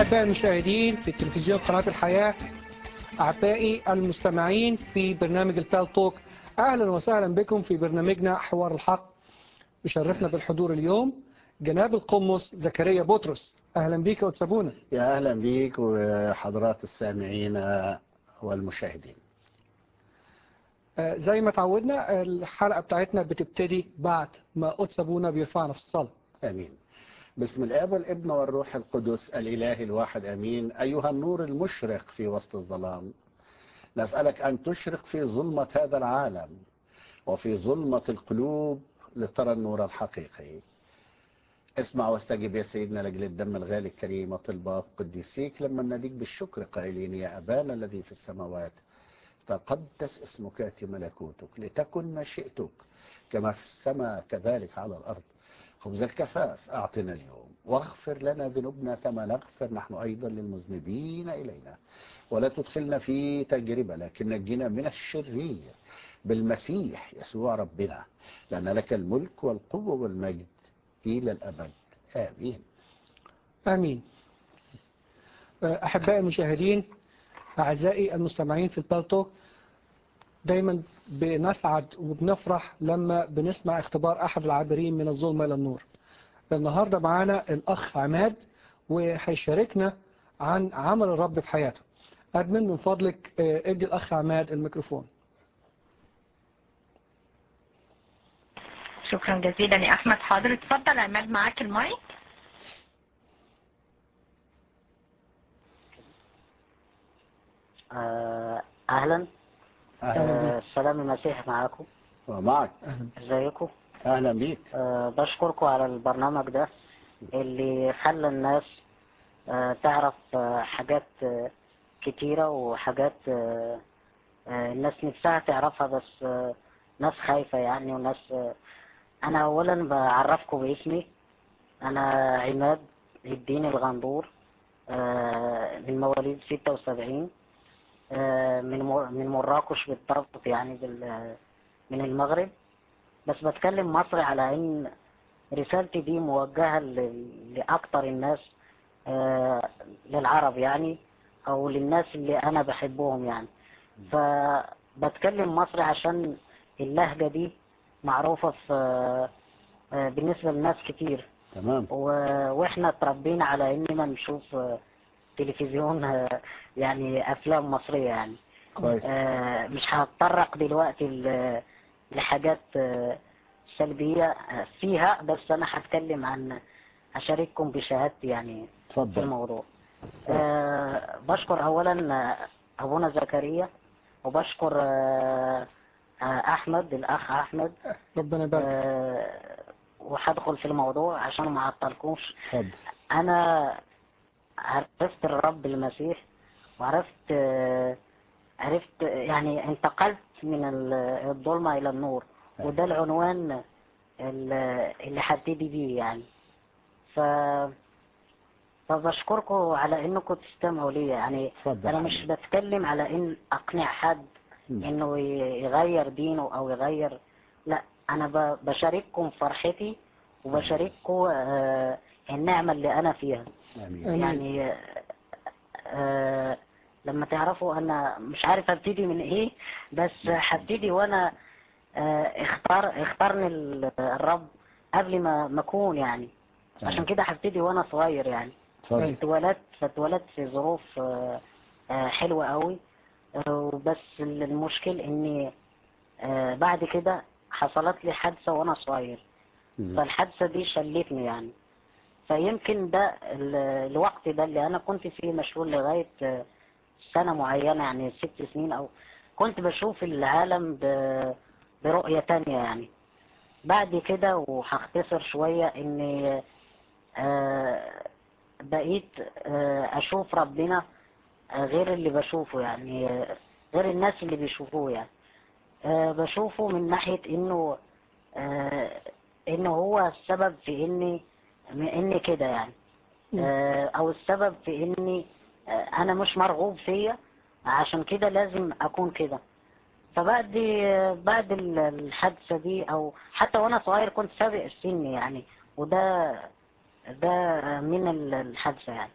أحبائي المشاهدين في تلفزيون قناة الحياة أعبائي المستمعين في برنامج البال توك أهلا وسهلا بكم في برنامجنا حوار الحق يشرفنا بالحضور اليوم جناب القمص زكريا بطرس أهلا بك وتسابونا يا أهلا بيك وحضرات السامعين والمشاهدين آه، زي ما تعودنا الحلقة بتاعتنا بتبتدي بعد ما قدس أبونا بيرفعنا في الصلاة آمين باسم الآب والابن والروح القدس الإله الواحد آمين أيها النور المشرق في وسط الظلام نسألك أن تشرق في ظلمة هذا العالم وفي ظلمة القلوب لترى النور الحقيقي اسمع واستجب يا سيدنا لأجل الدم الغالي الكريم وطلبات قديسيك لما نديك بالشكر قائلين يا أبانا الذي في السماوات تقدس اسمك يأتي ملكوتك لتكن مشيئتك كما في السماء كذلك على الأرض خبز الكفاف أعطنا اليوم واغفر لنا ذنوبنا كما نغفر نحن أيضا للمذنبين إلينا ولا تدخلنا في تجربة لكن نجنا من الشرير بالمسيح يسوع ربنا لأن لك الملك والقوة والمجد إلى الأبد آمين آمين آه، أحبائي المشاهدين أعزائي المستمعين في البالتوك دايما بنسعد وبنفرح لما بنسمع اختبار أحد العابرين من الظلمة إلى النور النهاردة معانا الأخ عماد وهيشاركنا عن عمل الرب في حياته أدمن من فضلك آه، ادي الأخ عماد الميكروفون شكرا جزيلا يا احمد حاضر اتفضل عماد معاك المايك آه، اهلا أهلا آه، بيك السلام المسيح معاكم ومعك ازيكم أهلا بيك آه، بشكركم على البرنامج ده اللي خلى الناس آه، تعرف آه، حاجات آه، كتيرة وحاجات آه، آه، الناس نفسها تعرفها بس آه، ناس خايفة يعني وناس آه، أنا أولا بعرفكم باسمي أنا عماد الدين الغندور آه، من مواليد ستة وسبعين من مر- من مراكش بالضبط يعني بال- من المغرب بس بتكلم مصري على ان رسالتي دي موجهة ل- لأكتر الناس آه، للعرب يعني أو للناس اللي أنا بحبهم يعني فبتكلم مصري عشان اللهجة دي معروفة في آه، بالنسبة لناس كتير تمام و- واحنا اتربينا على اننا نشوف آه، تلفزيون آه، يعني افلام مصرية يعني كويس آه، مش هتطرق دلوقتي ل- لحاجات آه، سلبية آه، فيها بس انا هتكلم عن هشارككم بشهادتي يعني في تفضل الموضوع آه، بشكر اولا آه، ابونا زكريا وبشكر آه، آه، احمد الاخ احمد ربنا يبارك آه، وهدخل في الموضوع عشان ما اعطلكمش تفضل انا عرفت الرب المسيح وعرفت آه، عرفت يعني انتقلت من ال- الظلمة الى النور وده العنوان ال- اللي هبتدي بيه يعني ف فبشكركم على انكم تستمعوا لي يعني تفضل انا مش حبيبي. بتكلم على ان اقنع حد نعم. انه ي- يغير دينه او يغير لا انا ب- بشارككم فرحتي وبشارككم آه، النعمة اللي انا فيها آمين آمين. يعني آه، لما تعرفوا انا مش عارف ابتدي من ايه بس هبتدي وانا آه، اختار اختارني ال- الرب قبل ما ما اكون يعني عشان كده هبتدي وانا صغير يعني تفضل اتولدت فاتولدت في ظروف آه، آه، حلوة قوي آه، وبس المشكل اني آه، بعد كده حصلت لي حادثة وانا صغير مم. فالحادثة دي شلتني يعني فيمكن ده ال- الوقت ده اللي انا كنت فيه مشغول لغاية آه، سنة معينة يعني ست سنين او كنت بشوف العالم ب- برؤية تانية يعني بعد كده وهختصر شوية اني آه، بقيت آه، اشوف ربنا آه، غير اللي بشوفه يعني آه، غير الناس اللي بيشوفوه يعني آه، بشوفه من ناحية انه آه، انه هو السبب في اني اني كده يعني آه، او السبب في اني آه، انا مش مرغوب فيا عشان كده لازم اكون كده فبعد بعد ال- الحادثة دي او حتى وانا صغير كنت سابق السن يعني وده ده من ال- الحادثة يعني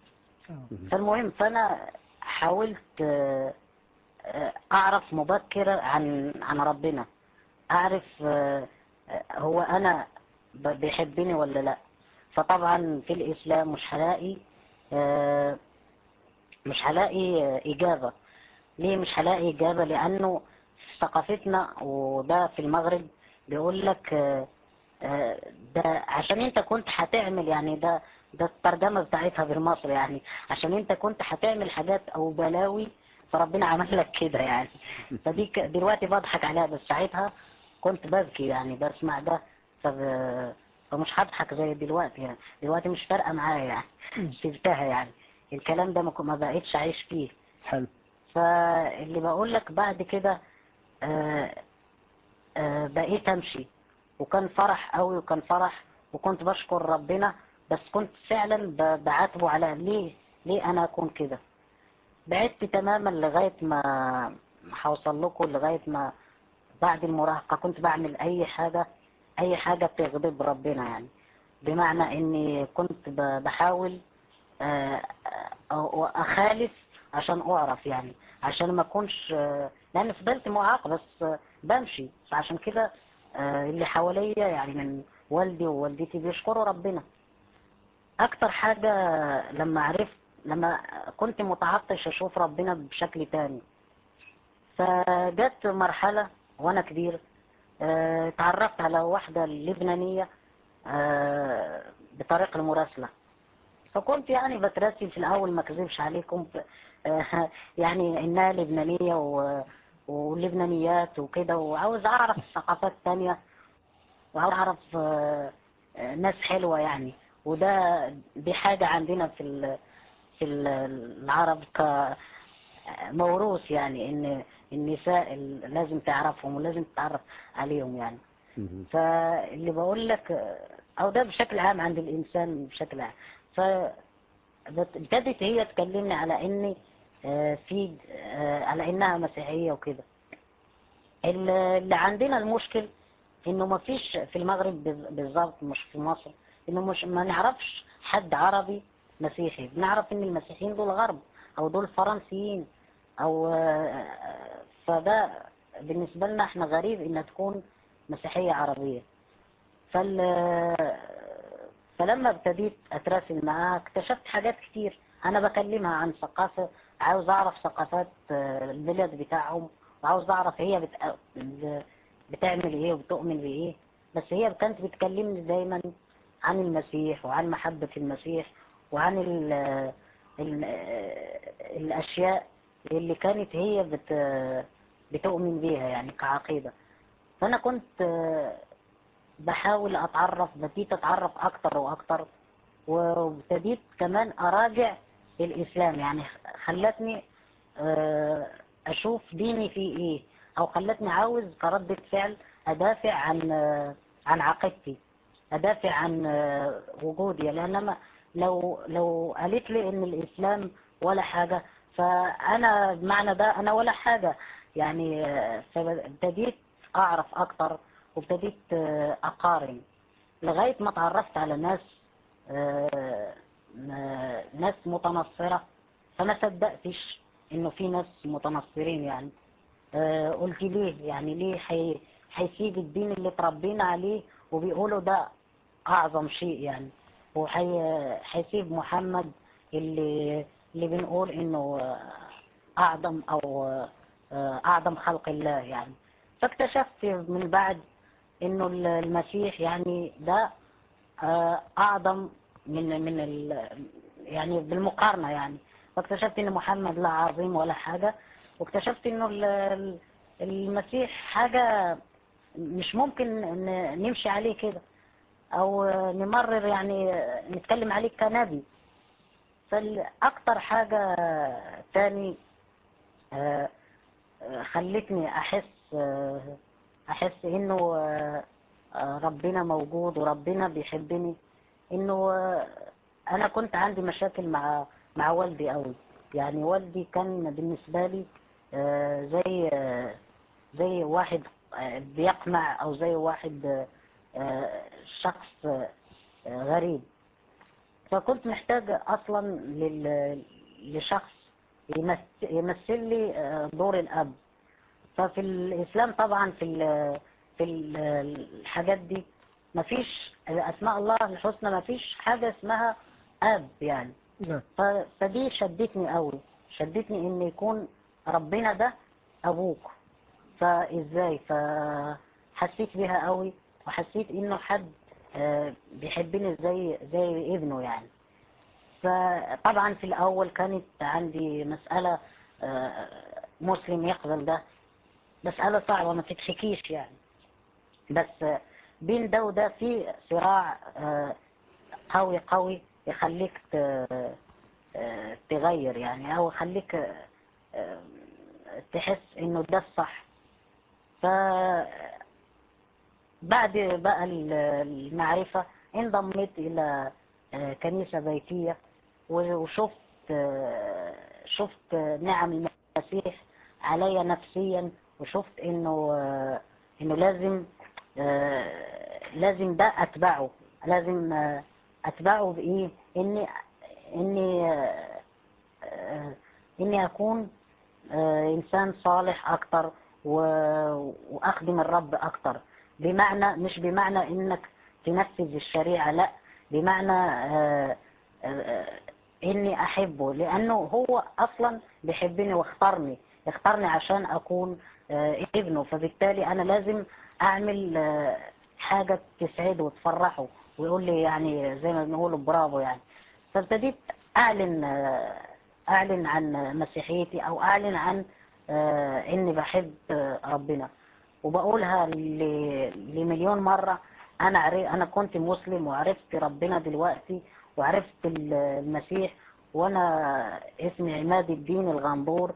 فالمهم فأنا حاولت آه، آه، أعرف مبكرا عن عن ربنا أعرف آه، آه، هو أنا ب- بيحبني ولا لا فطبعا في الإسلام مش هلاقي آه، مش هلاقي آه، إجابة ليه مش هلاقي إجابة لأنه في ثقافتنا وده في المغرب بيقول لك آه، آه، ده عشان انت كنت هتعمل يعني ده ده الترجمة بتاعتها بالمصري يعني عشان انت كنت هتعمل حاجات او بلاوي فربنا عمل لك كده يعني فدي ك- دلوقتي بضحك عليها بس ساعتها كنت ببكي يعني بسمع ده ف- فمش هضحك زي دلوقتي يعني دلوقتي مش فارقة معايا يعني سبتها يعني الكلام ده ما كو- ما بقتش عايش فيه حلو فاللي بقول لك بعد كده آه، آه، بقيت امشي وكان فرح قوي وكان فرح وكنت بشكر ربنا بس كنت فعلا ب- بعاتبه على ليه ليه انا اكون كده بعدت تماما لغاية ما هوصل لكم لغاية ما بعد المراهقة كنت بعمل اي حاجة اي حاجة بتغضب ربنا يعني بمعنى اني كنت ب- بحاول آه، آه، اخالف عشان اعرف يعني عشان ما اكونش آه، لان فضلت معاق بس آه، بمشي فعشان كده آه، اللي حواليا يعني من والدي ووالدتي بيشكروا ربنا اكتر حاجة لما عرفت لما كنت متعطش اشوف ربنا بشكل تاني فجت مرحلة وانا كبير آه، اتعرفت على واحدة لبنانية آه، بطريق المراسلة فكنت يعني بترسل في الأول ما كذبش عليكم آه، يعني إنها لبنانية و... ولبنانيات وكده وعاوز أعرف ثقافات تانية وعاوز أعرف آه، آه، ناس حلوة يعني وده دي حاجة عندنا في ال... في ال- العرب كموروث يعني إن النساء ال- لازم تعرفهم ولازم تتعرف عليهم يعني مهم. فاللي بقول لك او ده بشكل عام عند الانسان بشكل عام ف ابتدت هي تكلمني على اني آه، في آه، على انها مسيحيه وكده ال- اللي عندنا المشكل انه ما فيش في المغرب بال- بالظبط مش في مصر انه مش ما نعرفش حد عربي مسيحي بنعرف ان المسيحيين دول غرب او دول فرنسيين او آه، فده بالنسبه لنا احنا غريب ان تكون مسيحيه عربيه فال فلما ابتديت اتراسل معاها اكتشفت حاجات كتير انا بكلمها عن ثقافة عاوز اعرف ثقافات آه، البلد بتاعهم وعاوز اعرف هي بت... بتعمل ايه وبتؤمن بايه بس هي كانت بتكلمني دايما عن المسيح وعن محبة المسيح وعن ال... ال... الاشياء اللي كانت هي بت... بتؤمن بيها يعني كعقيدة فانا كنت آه، بحاول اتعرف بديت اتعرف اكتر واكتر وابتديت كمان اراجع الاسلام يعني خلتني آه، اشوف ديني فيه ايه او خلتني عاوز كردة فعل ادافع عن آه، عن عقيدتي ادافع عن آه، وجودي لان أنا لو لو قالت لي ان الاسلام ولا حاجة فانا بمعنى ده انا ولا حاجة يعني آه، فابتديت اعرف اكتر وابتديت آه، اقارن لغاية ما اتعرفت على ناس آه، م- ناس متنصرة فما صدقتش انه في ناس متنصرين يعني آه، قلت ليه يعني ليه حي- هيسيب الدين اللي اتربينا عليه وبيقولوا ده اعظم شيء يعني وهيسيب محمد اللي اللي بنقول انه آه، اعظم او آه، اعظم خلق الله يعني فاكتشفت من بعد انه المسيح يعني ده آه، اعظم من من ال يعني بالمقارنة يعني واكتشفت ان محمد لا عظيم ولا حاجة واكتشفت انه ال- ال- المسيح حاجة مش ممكن ن- نمشي عليه كده او نمرر يعني نتكلم عليه كنبي فالاكتر حاجة تاني آه، آه، خلتني احس آه، احس انه آه، آه، ربنا موجود وربنا بيحبني انه آه، انا كنت عندي مشاكل مع مع والدي قوي يعني والدي كان بالنسبة لي آه، زي آه، زي واحد آه، بيقمع او زي واحد آه، آه، شخص آه، غريب فكنت محتاج اصلا لل... لشخص يمثل, يمثل لي آه، دور الاب ففي الاسلام طبعا في ال... في ال- الحاجات دي مفيش اسماء الله الحسنى مفيش حاجه اسمها اب يعني نعم ف- فدي شدتني قوي شدتني ان يكون ربنا ده ابوك فازاي فحسيت بيها قوي وحسيت انه حد آه، بيحبني زي زي ابنه يعني فطبعا في الاول كانت عندي مسألة آه، مسلم يقبل ده مسألة صعبة ما تتحكيش يعني بس آه، بين ده وده في صراع آه، قوي قوي يخليك ت- آه، تغير يعني او يخليك آه، آه، تحس انه ده الصح ف بعد بقى ال- المعرفة انضميت الى آه، كنيسة بيتية و- وشفت آه، شفت آه، نعم المسيح عليا نفسيا وشفت انه آه، انه لازم آه، لازم ده اتبعه لازم آه، اتبعه بايه اني اني آه، آه، اني اكون آه، انسان صالح اكتر و- واخدم الرب اكتر بمعنى مش بمعنى انك تنفذ الشريعة لا بمعنى آه، آه، اني احبه لانه هو اصلا بيحبني واختارني اختارني عشان اكون آه، ابنه فبالتالي انا لازم اعمل آه، حاجة تسعده وتفرحه ويقول لي يعني زي ما بنقول برافو يعني فابتديت اعلن آه، اعلن عن مسيحيتي او اعلن عن آه، اني بحب آه، ربنا وبقولها ل- لمليون مرة انا عري... انا كنت مسلم وعرفت ربنا دلوقتي وعرفت ال- المسيح وانا اسمي عماد الدين الغندور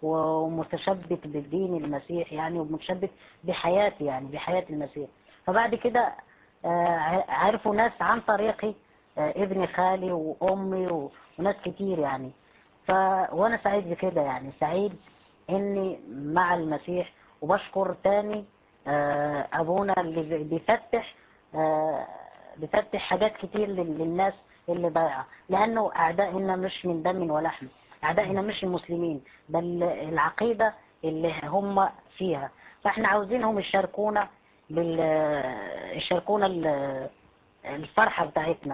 ومتشبث بالدين المسيح يعني ومتشبث بحياتي يعني بحياة المسيح فبعد كده آه، ع- عرفوا ناس عن طريقي آه، ابن خالي وامي و- وناس كتير يعني ف وانا سعيد بكده يعني سعيد اني مع المسيح وبشكر تاني آه، ابونا اللي بي- بيفتح آه، بيفتح حاجات كتير لل- للناس اللي ضايعه لانه اعدائنا مش من دم ولحم اعدائنا مش المسلمين بل العقيده اللي هم فيها فاحنا عاوزينهم يشاركونا بال يشاركونا ال- الفرحه بتاعتنا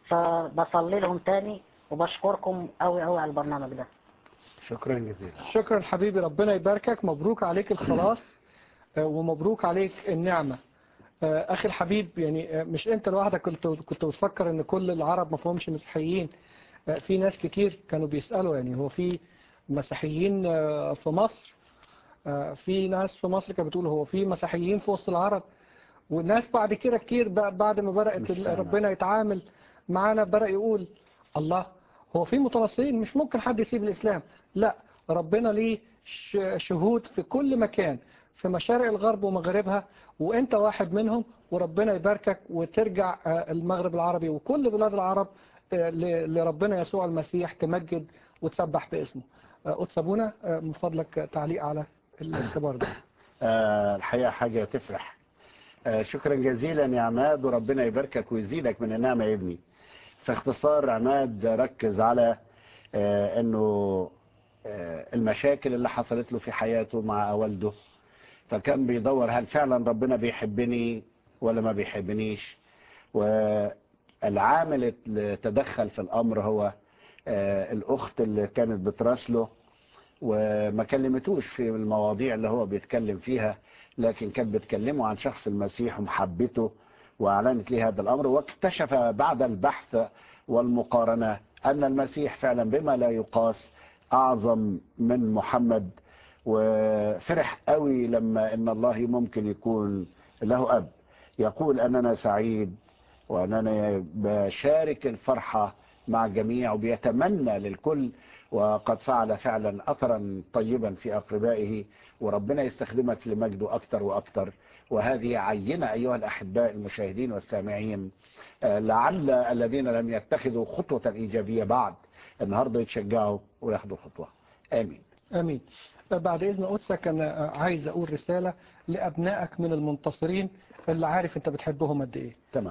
فبصلي لهم تاني وبشكركم قوي قوي على البرنامج ده شكرا جزيلا شكرا حبيبي ربنا يباركك مبروك عليك الخلاص آه، ومبروك عليك النعمة آه، أخي الحبيب يعني آه، مش أنت لوحدك كنت كنت بتفكر إن كل العرب ما فيهمش مسيحيين آه، في ناس كتير كانوا بيسألوا يعني هو في مسيحيين آه، في مصر آه، في ناس في مصر كانت بتقول هو في مسيحيين في وسط العرب والناس بعد كده كتير ب- بعد ما بدأت مش ال- فاهمة. ربنا يتعامل معانا بدأ يقول الله هو في متنصرين مش ممكن حد يسيب الإسلام لا ربنا ليه ش- شهود في كل مكان في مشارق الغرب ومغربها وانت واحد منهم وربنا يباركك وترجع آه، المغرب العربي وكل بلاد العرب آه، ل- لربنا يسوع المسيح تمجد وتسبح باسمه آه، قدس أبونا آه، من فضلك آه، تعليق على الاختبار ده آه، الحقيقة حاجة تفرح آه، شكرا جزيلا يا عماد وربنا يباركك ويزيدك من النعمة يا ابني في اختصار عماد ركز على آه، انه آه، المشاكل اللي حصلت له في حياته مع والده فكان بيدور هل فعلا ربنا بيحبني ولا ما بيحبنيش والعامل اللي تدخل في الامر هو آه، الاخت اللي كانت بتراسله وما كلمتوش في المواضيع اللي هو بيتكلم فيها لكن كانت بتكلمه عن شخص المسيح ومحبته واعلنت لي هذا الامر واكتشف بعد البحث والمقارنه ان المسيح فعلا بما لا يقاس اعظم من محمد وفرح قوي لما ان الله ممكن يكون له اب يقول اننا سعيد واننا بشارك الفرحه مع الجميع وبيتمنى للكل وقد فعل فعلا اثرا طيبا في اقربائه وربنا يستخدمك لمجده اكثر واكثر وهذه عينه ايها الاحباء المشاهدين والسامعين آه، لعل الذين لم يتخذوا خطوه ايجابيه بعد النهارده يتشجعوا وياخدوا خطوه امين امين بعد اذن قدسك انا عايز اقول رساله لابنائك من المنتصرين اللي عارف انت بتحبهم قد ايه تمام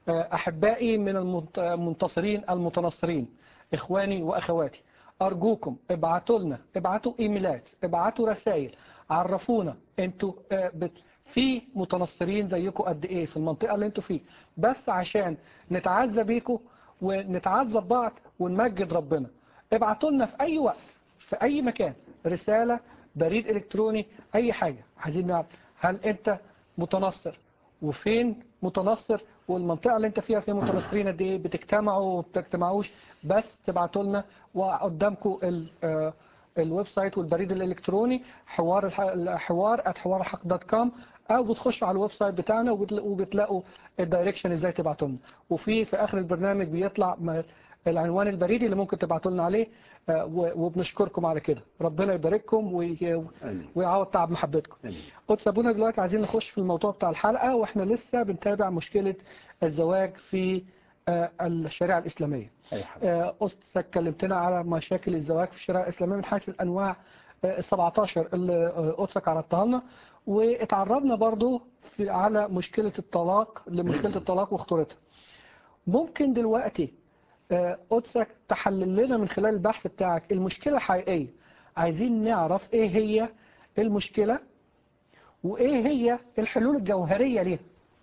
آه، أحبائي من المنت- المنتصرين المتنصرين إخواني وأخواتي أرجوكم ابعتوا لنا ابعتوا إيميلات ابعتوا رسائل عرفونا انتوا آه، بت- في متنصرين زيكم قد ايه في المنطقة اللي انتوا فيه بس عشان نتعزى بيكم ونتعزى ببعض ونمجد ربنا ابعتوا لنا في اي وقت في اي مكان رسالة بريد الكتروني اي حاجة عايزين نعرف هل انت متنصر وفين متنصر والمنطقة اللي انت فيها فيها متنصرين قد ايه بتجتمعوا وما بتجتمعوش بس تبعتوا لنا وقدامكم ال- آه، الويب سايت والبريد الالكتروني حوار الح... حوار حوار الحق دوت كوم او بتخشوا على الويب سايت بتاعنا وبتل- وبتلاقوا الدايركشن ازاي تبعتوا لنا وفي في اخر البرنامج بيطلع م- العنوان البريدي اللي ممكن تبعتوا لنا عليه آه، و- وبنشكركم على كده ربنا يبارككم وي- آمين. ويعوض تعب محبتكم آمين. قدس ابونا دلوقتي عايزين نخش في الموضوع بتاع الحلقه واحنا لسه بنتابع مشكله الزواج في آه، الشريعه الاسلاميه أي حبيبي. آه، قدسك كلمتنا على مشاكل الزواج في الشريعه الاسلاميه من حيث الانواع ال 17 اللي آه، قدسك عرضتها لنا واتعرضنا برضو في على مشكله الطلاق لمشكله الطلاق وخطورتها. ممكن دلوقتي آه، قدسك تحلل لنا من خلال البحث بتاعك المشكله الحقيقيه. عايزين نعرف ايه هي المشكله وايه هي الحلول الجوهريه ليها.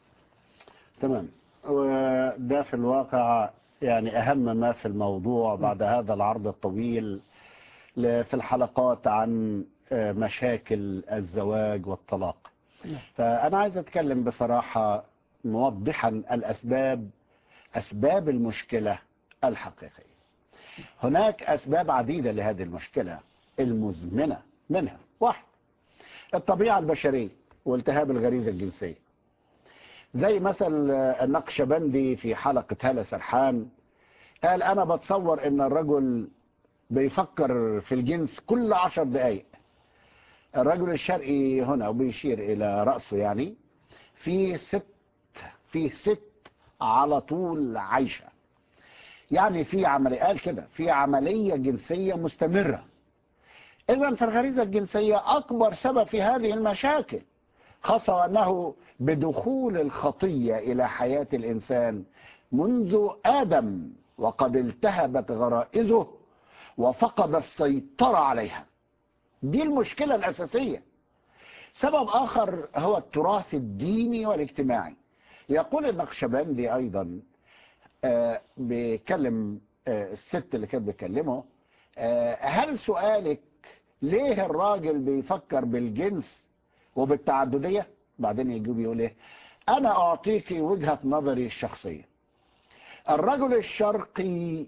تمام وده في الواقع يعني أهم ما في الموضوع بعد هذا العرض الطويل ل- في الحلقات عن آه، مشاكل الزواج والطلاق نعم. فأنا عايز أتكلم بصراحة موضحا الأسباب أسباب المشكلة الحقيقية هناك أسباب عديدة لهذه المشكلة المزمنة منها واحد الطبيعة البشرية والتهاب الغريزة الجنسية زي مثل النقشبندي في حلقة هلا سرحان قال أنا بتصور إن الرجل بيفكر في الجنس كل عشر دقايق الرجل الشرقي هنا وبيشير إلى رأسه يعني في ست في ست على طول عايشة يعني في عملية قال كده في عملية جنسية مستمرة إذا فالغريزة الجنسية أكبر سبب في هذه المشاكل خاصة وأنه بدخول الخطية إلى حياة الإنسان منذ آدم وقد التهبت غرائزه وفقد السيطرة عليها دي المشكلة الأساسية سبب آخر هو التراث الديني والاجتماعي يقول النقشبندي أيضا آه، بيكلم آه، الست اللي كانت بتكلمه آه، هل سؤالك ليه الراجل بيفكر بالجنس وبالتعددية بعدين يجيب يقول ايه انا اعطيك وجهة نظري الشخصية الرجل الشرقي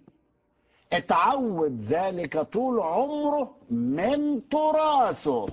اتعود ذلك طول عمره من تراثه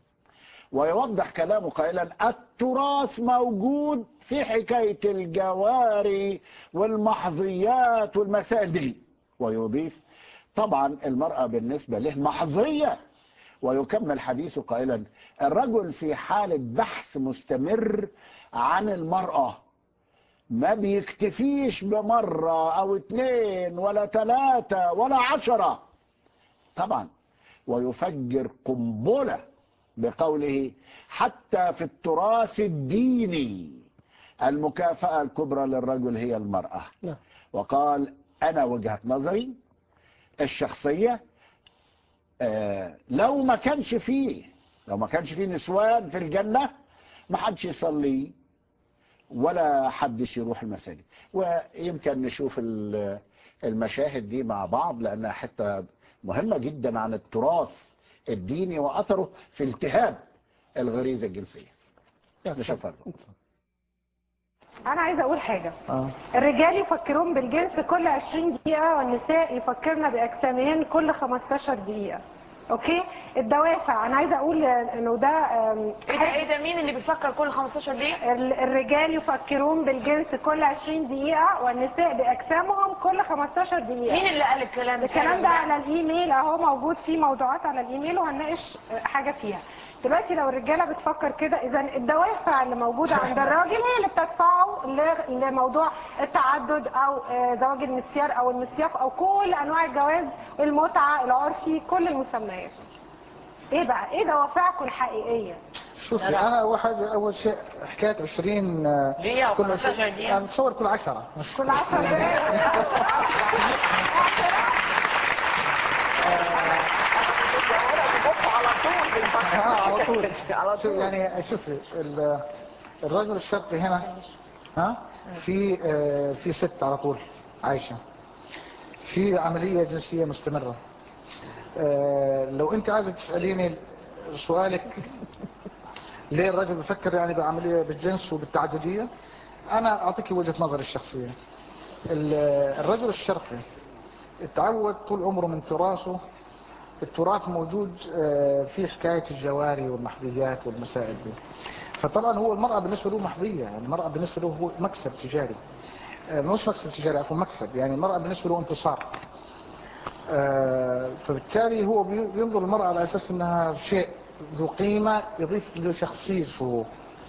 ويوضح كلامه قائلا التراث موجود في حكاية الجواري والمحظيات والمسائل دي ويضيف طبعا المرأة بالنسبة له محظية ويكمل حديثه قائلا الرجل في حالة بحث مستمر عن المرأة ما بيكتفيش بمرة أو اتنين ولا تلاتة ولا عشرة طبعا ويفجر قنبلة بقوله حتى في التراث الديني المكافأة الكبرى للرجل هي المرأة نعم. وقال أنا وجهة نظري الشخصية آه، لو ما كانش فيه لو ما كانش فيه نسوان في الجنة ما حدش يصلي ولا حدش يروح المساجد ويمكن نشوف ال- المشاهد دي مع بعض لأنها حتة مهمة جدا عن التراث الديني وأثره في التهاب الغريزة الجنسية نشوفها انا عايزه اقول حاجه آه. الرجال يفكرون بالجنس كل 20 دقيقه والنساء يفكرن باجسامهن كل 15 دقيقه اوكي الدوافع انا عايزه اقول انه ده أم، ايه ده ايه ده مين اللي بيفكر كل 15 دقيقة؟ ال- الرجال يفكرون بالجنس كل 20 دقيقه والنساء باجسامهم كل 15 دقيقه مين اللي قال الكلام ده؟ الكلام ده على الايميل اهو موجود فيه موضوعات على الايميل وهنناقش حاجه فيها دلوقتي لو الرجاله بتفكر كده اذا الدوافع اللي موجوده عند الراجل هي اللي بتدفعه ل- لموضوع التعدد او آه، زواج المسيار او المسياق او كل انواع الجواز المتعه العرفي كل المسميات ايه بقى ايه دوافعكم الحقيقيه شوفي انا اول حاجه اول شيء حكايه 20 آه، دقيقة كل و15 دقيقة. انا بتصور كل 10 مش كل 10 دقايق اه على طول على طول يعني شوفي ال- الرجل الشرقي هنا ها في آه، في ست على طول عايشه في عمليه جنسيه مستمره آه، لو انت عايزه تساليني سؤالك ليه الرجل بيفكر يعني بعمليه بالجنس وبالتعدديه انا اعطيك وجهه نظري الشخصيه ال- الرجل الشرقي اتعود طول عمره من تراثه التراث موجود آه، في حكاية الجواري والمحظيات والمسائل دي فطبعا هو المرأة بالنسبة له محظية يعني المرأة بالنسبة له هو مكسب تجاري آه، مش مكسب تجاري عفوا مكسب يعني المرأة بالنسبة له انتصار آه، فبالتالي هو بي- بينظر للمرأة على أساس أنها شيء ذو قيمة يضيف لشخصيته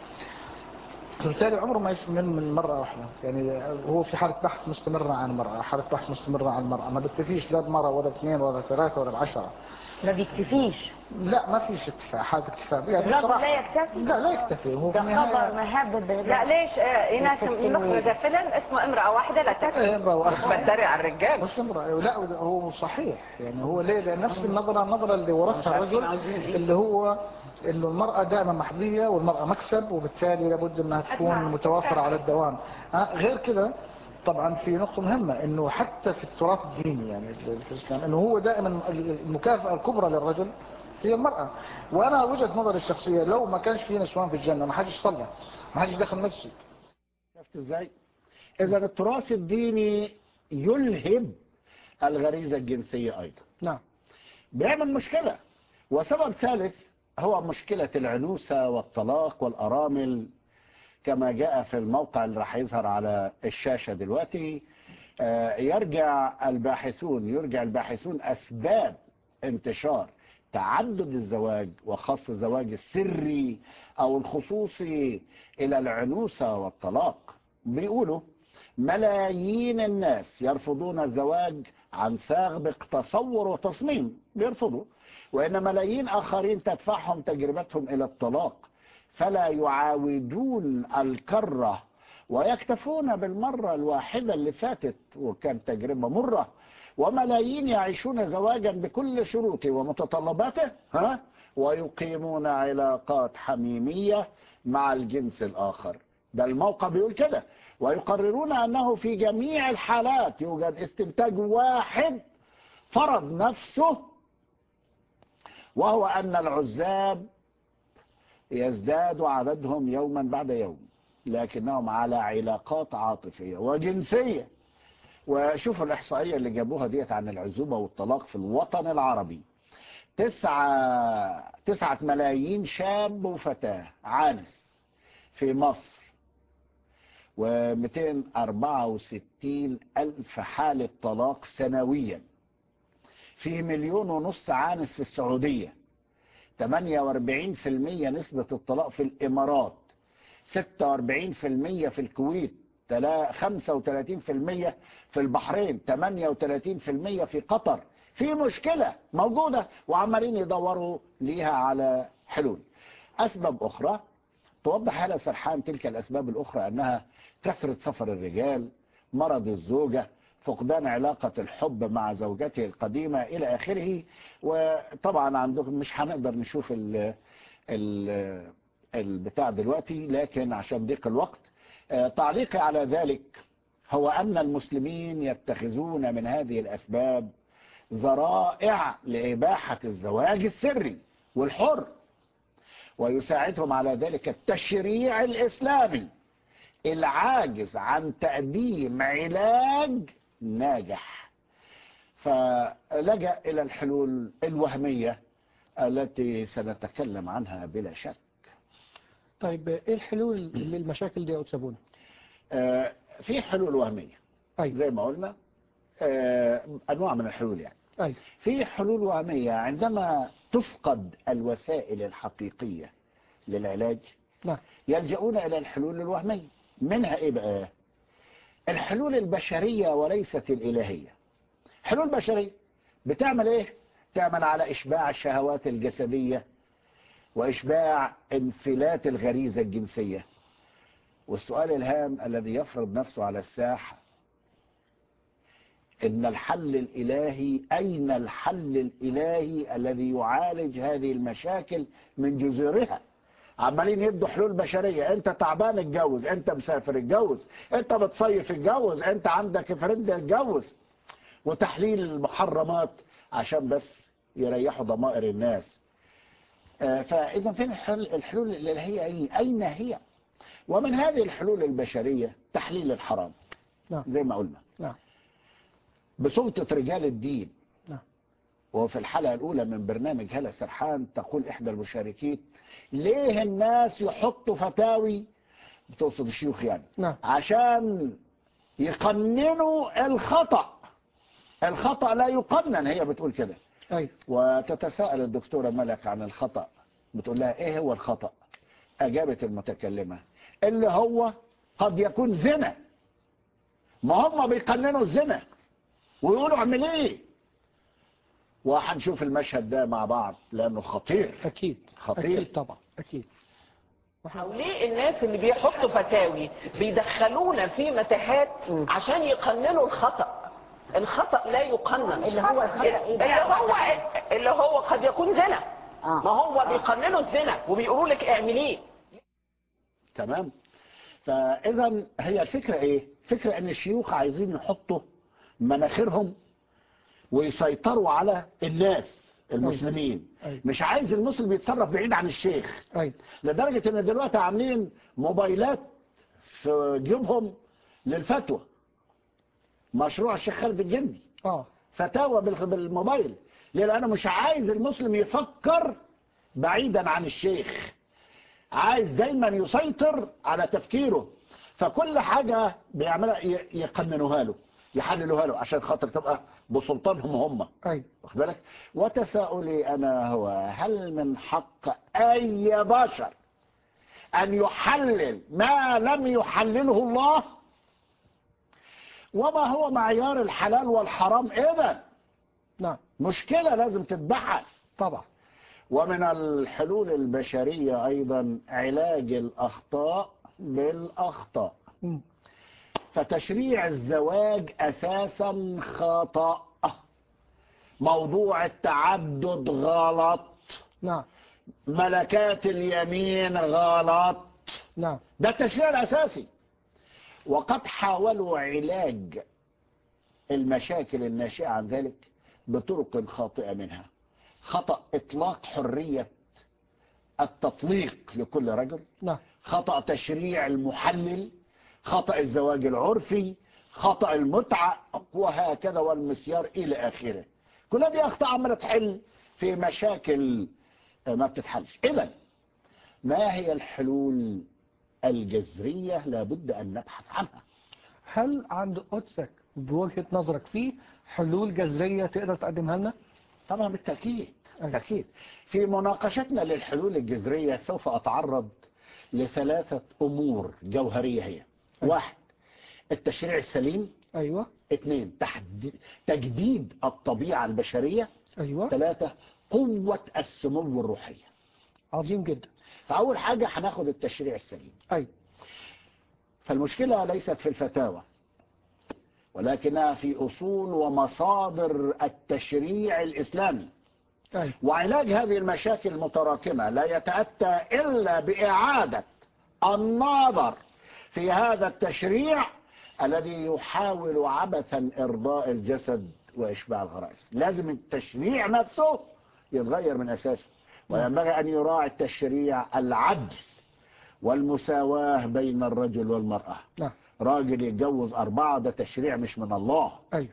فبالتالي عمره ما يشوف من من مرة واحدة يعني هو في حالة بحث مستمرة عن المرأة حالة بحث مستمرة عن المرأة ما بيكتفيش لا بمرة ولا باثنين ولا ثلاثة ولا بعشرة ما بيكتفيش لا ما فيش اكتفاء حالة اكتفاء يعني الرجل بصراحة- لا يكتفي لا لا يكتفي هو في ده خبر النهاية مهبب لا ليش آه، ايناس مخرجة فيلم اسمه امرأة واحدة لا تكفي إيه، امرأة مش واحدة بتدري على الرجال مش امرأة لا وده- هو صحيح يعني هو ليه لأن نفس النظرة النظرة اللي ورثها الرجل اللي هو انه المرأة دائما محظية والمرأة مكسب وبالتالي لابد انها تكون متوافرة على الدوام ها، غير كده طبعا في نقطة مهمة انه حتى في التراث الديني يعني في الاسلام انه هو دائما المكافأة الكبرى للرجل هي المرأة وانا وجهة نظري الشخصية لو ما كانش في نسوان في الجنة ما حدش صلى ما حدش دخل مسجد شفت ازاي اذا التراث الديني يلهب الغريزة الجنسية ايضا نعم بيعمل مشكلة وسبب ثالث هو مشكلة العنوسة والطلاق والأرامل كما جاء في الموقع اللي راح يظهر على الشاشة دلوقتي آه، يرجع الباحثون يرجع الباحثون أسباب انتشار تعدد الزواج وخاصة الزواج السري أو الخصوصي إلى العنوسة والطلاق بيقولوا ملايين الناس يرفضون الزواج عن سابق تصور وتصميم بيرفضوا وإن ملايين آخرين تدفعهم تجربتهم إلى الطلاق فلا يعاودون الكرة ويكتفون بالمرة الواحدة اللي فاتت وكانت تجربة مرة وملايين يعيشون زواجا بكل شروطه ومتطلباته ها ويقيمون علاقات حميمية مع الجنس الآخر ده الموقع بيقول كده ويقررون أنه في جميع الحالات يوجد استنتاج واحد فرض نفسه وهو أن العزاب يزداد عددهم يوما بعد يوم لكنهم على علاقات عاطفية وجنسية وشوفوا الإحصائية اللي جابوها ديت عن العزوبة والطلاق في الوطن العربي تسعة, تسعة ملايين شاب وفتاة عانس في مصر و264 ألف حالة طلاق سنويا في مليون ونص عانس في السعودية 48% نسبة الطلاق في الإمارات 46% في الكويت تلا- 35% في البحرين 38% في قطر في مشكلة موجودة وعمالين يدوروا ليها على حلول أسباب أخرى توضح هلا سرحان تلك الأسباب الأخرى أنها كثرة سفر الرجال مرض الزوجة فقدان علاقة الحب مع زوجته القديمة إلى آخره وطبعا عندكم مش هنقدر نشوف ال ال البتاع دلوقتي لكن عشان ضيق الوقت آه، تعليقي على ذلك هو أن المسلمين يتخذون من هذه الأسباب ذرائع لإباحة الزواج السري والحر ويساعدهم على ذلك التشريع الإسلامي العاجز عن تقديم علاج ناجح فلجأ إلى الحلول الوهمية التي سنتكلم عنها بلا شك طيب ايه الحلول للمشاكل دي يا أتسابون آه، في حلول وهمية أيوة زي ما قلنا آه، أنواع من الحلول يعني أيوة في حلول وهمية عندما تفقد الوسائل الحقيقية للعلاج نعم يلجؤون إلى الحلول الوهمية منها إيه بقى الحلول البشرية وليست الإلهية حلول بشرية بتعمل إيه تعمل على إشباع الشهوات الجسدية وإشباع انفلات الغريزة الجنسية والسؤال الهام الذي يفرض نفسه على الساحة إن الحل الإلهي أين الحل الإلهي الذي يعالج هذه المشاكل من جذورها عمالين يدوا حلول بشرية انت تعبان اتجوز انت مسافر اتجوز انت بتصيف اتجوز انت عندك فرند اتجوز وتحليل المحرمات عشان بس يريحوا ضمائر الناس آه، فإذا فين الحل الحلول الإلهية أي- أين هي ومن هذه الحلول البشرية تحليل الحرام نعم. زي ما قلنا نعم بسلطة رجال الدين نعم. وفي الحلقة الأولى من برنامج هلا سرحان تقول إحدى المشاركين ليه الناس يحطوا فتاوي بتقصد الشيوخ يعني نعم عشان يقننوا الخطأ الخطأ لا يقنن هي بتقول كده أيوة وتتساءل الدكتورة ملك عن الخطأ بتقول لها ايه هو الخطأ اجابت المتكلمة اللي هو قد يكون زنا ما هم بيقننوا الزنا ويقولوا اعمل ايه وهنشوف المشهد ده مع بعض لانه خطير أكيد خطير. أكيد طبعا أكيد او ليه الناس اللي بيحطوا فتاوي بيدخلونا في متاهات عشان يقننوا الخطا الخطا لا يقنن اللي هو الخطأ إيه بقى؟ اللي هو اللي هو قد يكون زنا آه. ما هو بيقننوا الزنا وبيقولوا لك اعمليه تمام فاذا هي الفكره ايه فكره ان الشيوخ عايزين يحطوا مناخيرهم ويسيطروا على الناس المسلمين أيوة. مش عايز المسلم يتصرف بعيد عن الشيخ أيوة لدرجه ان دلوقتي عاملين موبايلات في جيبهم للفتوى مشروع الشيخ خالد الجندي آه فتاوى بال- بالموبايل ليه لأنه مش عايز المسلم يفكر بعيدا عن الشيخ عايز دايما يسيطر على تفكيره فكل حاجة بيعملها ي- يقننوها له يحللوها له عشان خاطر تبقى بسلطانهم هم أيوة واخد بالك وتساؤلي أنا هو هل من حق أي بشر أن يحلل ما لم يحلله الله وما هو معيار الحلال والحرام إذا نعم مشكلة لازم تتبحث طبعا ومن الحلول البشرية أيضا علاج الأخطاء بالأخطاء مم. فتشريع الزواج أساسا خطأ موضوع التعدد غلط نعم ملكات اليمين غلط نعم ده التشريع الأساسي وقد حاولوا علاج المشاكل الناشئة عن ذلك بطرق خاطئة منها خطأ إطلاق حرية التطليق لكل رجل نعم خطأ تشريع المحلل خطأ الزواج العرفي خطأ المتعة وهكذا والمسيار إلى آخره كل هذه أخطاء عمالة تحل في مشاكل ما بتتحلش إذا ما هي الحلول الجذرية لابد أن نبحث عنها هل عند قدسك بوجهة نظرك في حلول جذرية تقدر تقدمها لنا؟ طبعا بالتأكيد أيوة. بالتأكيد في مناقشتنا للحلول الجذرية سوف أتعرض لثلاثة أمور جوهرية هي واحد التشريع السليم أيوة اثنين تحدي- تجديد الطبيعة البشرية أيوة ثلاثة قوة السمو الروحية عظيم جدا فأول حاجة هناخد التشريع السليم أيوة فالمشكلة ليست في الفتاوى ولكنها في أصول ومصادر التشريع الإسلامي أيوة وعلاج هذه المشاكل المتراكمة لا يتأتى إلا بإعادة النظر في هذا التشريع الذي يحاول عبثا إرضاء الجسد وإشباع الغرائز لازم التشريع نفسه يتغير من أساسه وينبغي أن يراعي التشريع العدل والمساواة بين الرجل والمرأة نعم راجل يتجوز أربعة ده تشريع مش من الله أيوة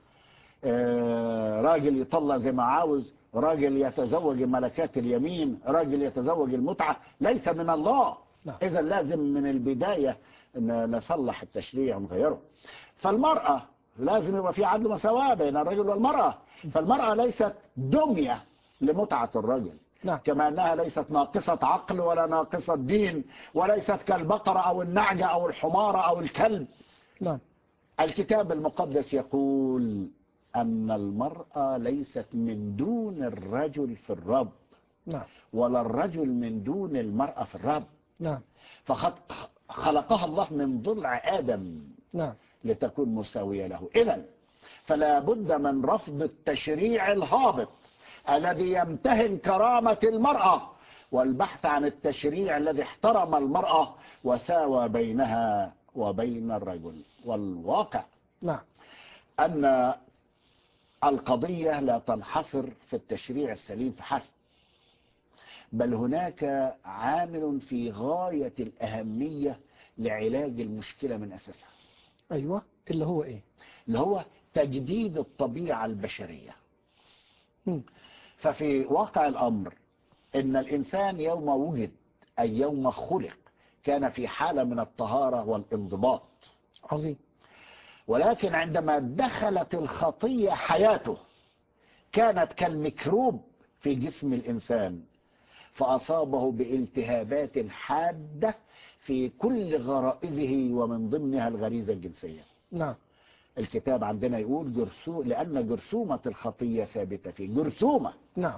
آه، راجل يطلع زي ما عاوز راجل يتزوج ملكات اليمين راجل يتزوج المتعة ليس من الله نعم. إذا لازم من البداية ن- نصلح التشريع ونغيره فالمرأة لازم يبقى في عدل مساواة بين الرجل والمرأة فالمرأة ليست دمية لمتعة الرجل نعم كما أنها ليست ناقصة عقل ولا ناقصة دين وليست كالبقرة أو النعجة أو الحمارة أو الكلب نعم الكتاب المقدس يقول أن المرأة ليست من دون الرجل في الرب نعم ولا الرجل من دون المرأة في الرب نعم فقد خلقها الله من ضلع آدم نعم لتكون مساوية له إذا فلا بد من رفض التشريع الهابط الذي يمتهن كرامة المرأة والبحث عن التشريع الذي احترم المرأة وساوى بينها وبين الرجل والواقع نعم أن القضية لا تنحصر في التشريع السليم فحسب بل هناك عامل في غاية الأهمية لعلاج المشكلة من أساسها أيوة اللي هو إيه اللي هو تجديد الطبيعة البشرية مم. ففي واقع الأمر إن الإنسان يوم وجد أي يوم خلق كان في حالة من الطهارة والانضباط عظيم ولكن عندما دخلت الخطية حياته كانت كالميكروب في جسم الإنسان فأصابه بالتهابات حادة في كل غرائزه ومن ضمنها الغريزة الجنسية نعم الكتاب عندنا يقول جرثو لأن جرثومة الخطية ثابتة فيه جرثومة نعم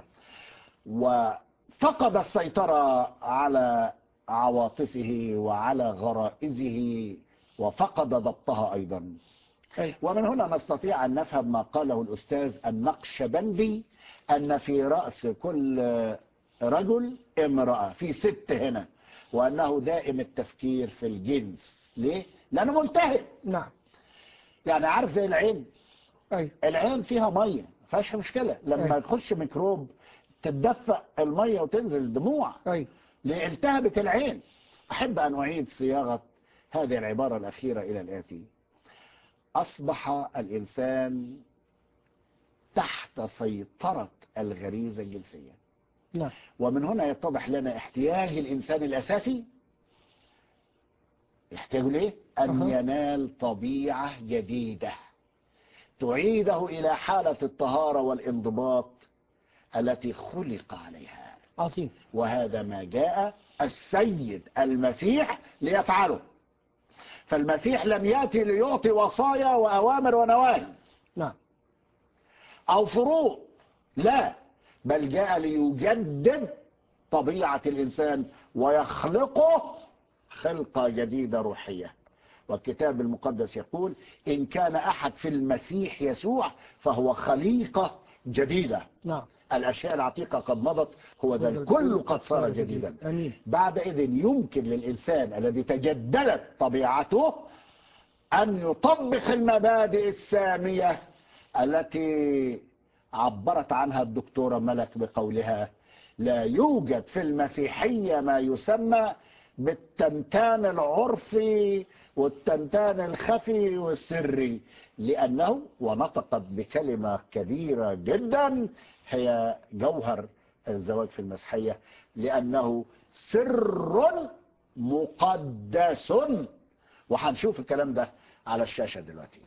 وفقد السيطرة على عواطفه وعلى غرائزه وفقد ضبطها أيضا أي ومن هنا نستطيع أن نفهم ما قاله الأستاذ النقشبندي أن في رأس كل رجل امرأة في ست هنا وأنه دائم التفكير في الجنس ليه؟ لأنه ملتهب نعم يعني عارف زي العين أي العين فيها مية ما فيهاش مشكلة لما أي. تخش ميكروب تتدفق المية وتنزل الدموع أي لالتهبت العين أحب أن أعيد صياغة هذه العبارة الأخيرة إلى الآتي أصبح الإنسان تحت سيطرة الغريزة الجنسية نعم ومن هنا يتضح لنا احتياج الإنسان الأساسي يحتاج ليه؟ أن أها. ينال طبيعة جديدة تعيده إلى حالة الطهارة والانضباط التي خلق عليها عظيم وهذا ما جاء السيد المسيح ليفعله فالمسيح لم يأتي ليعطي وصايا وأوامر ونواهي نعم أو فروض لا بل جاء ليجدد طبيعة الإنسان ويخلقه خلقة جديدة روحية والكتاب المقدس يقول إن كان أحد في المسيح يسوع فهو خليقة جديدة نعم الأشياء العتيقة قد مضت هو ذا الكل قد صار جديدا أمين بعدئذ يمكن للإنسان الذي تجددت طبيعته أن يطبق المبادئ السامية التي عبرت عنها الدكتورة ملك بقولها لا يوجد في المسيحية ما يسمى بالتنتان العرفي والتنتان الخفي والسري لأنه ونطقت بكلمة كبيرة جدا هي جوهر الزواج في المسيحية لأنه سر مقدس وهنشوف الكلام ده على الشاشة دلوقتي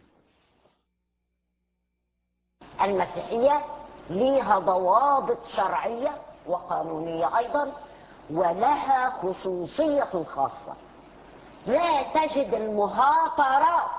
المسيحية ليها ضوابط شرعية وقانونية أيضا ولها خصوصية خاصة لا تجد المهاترات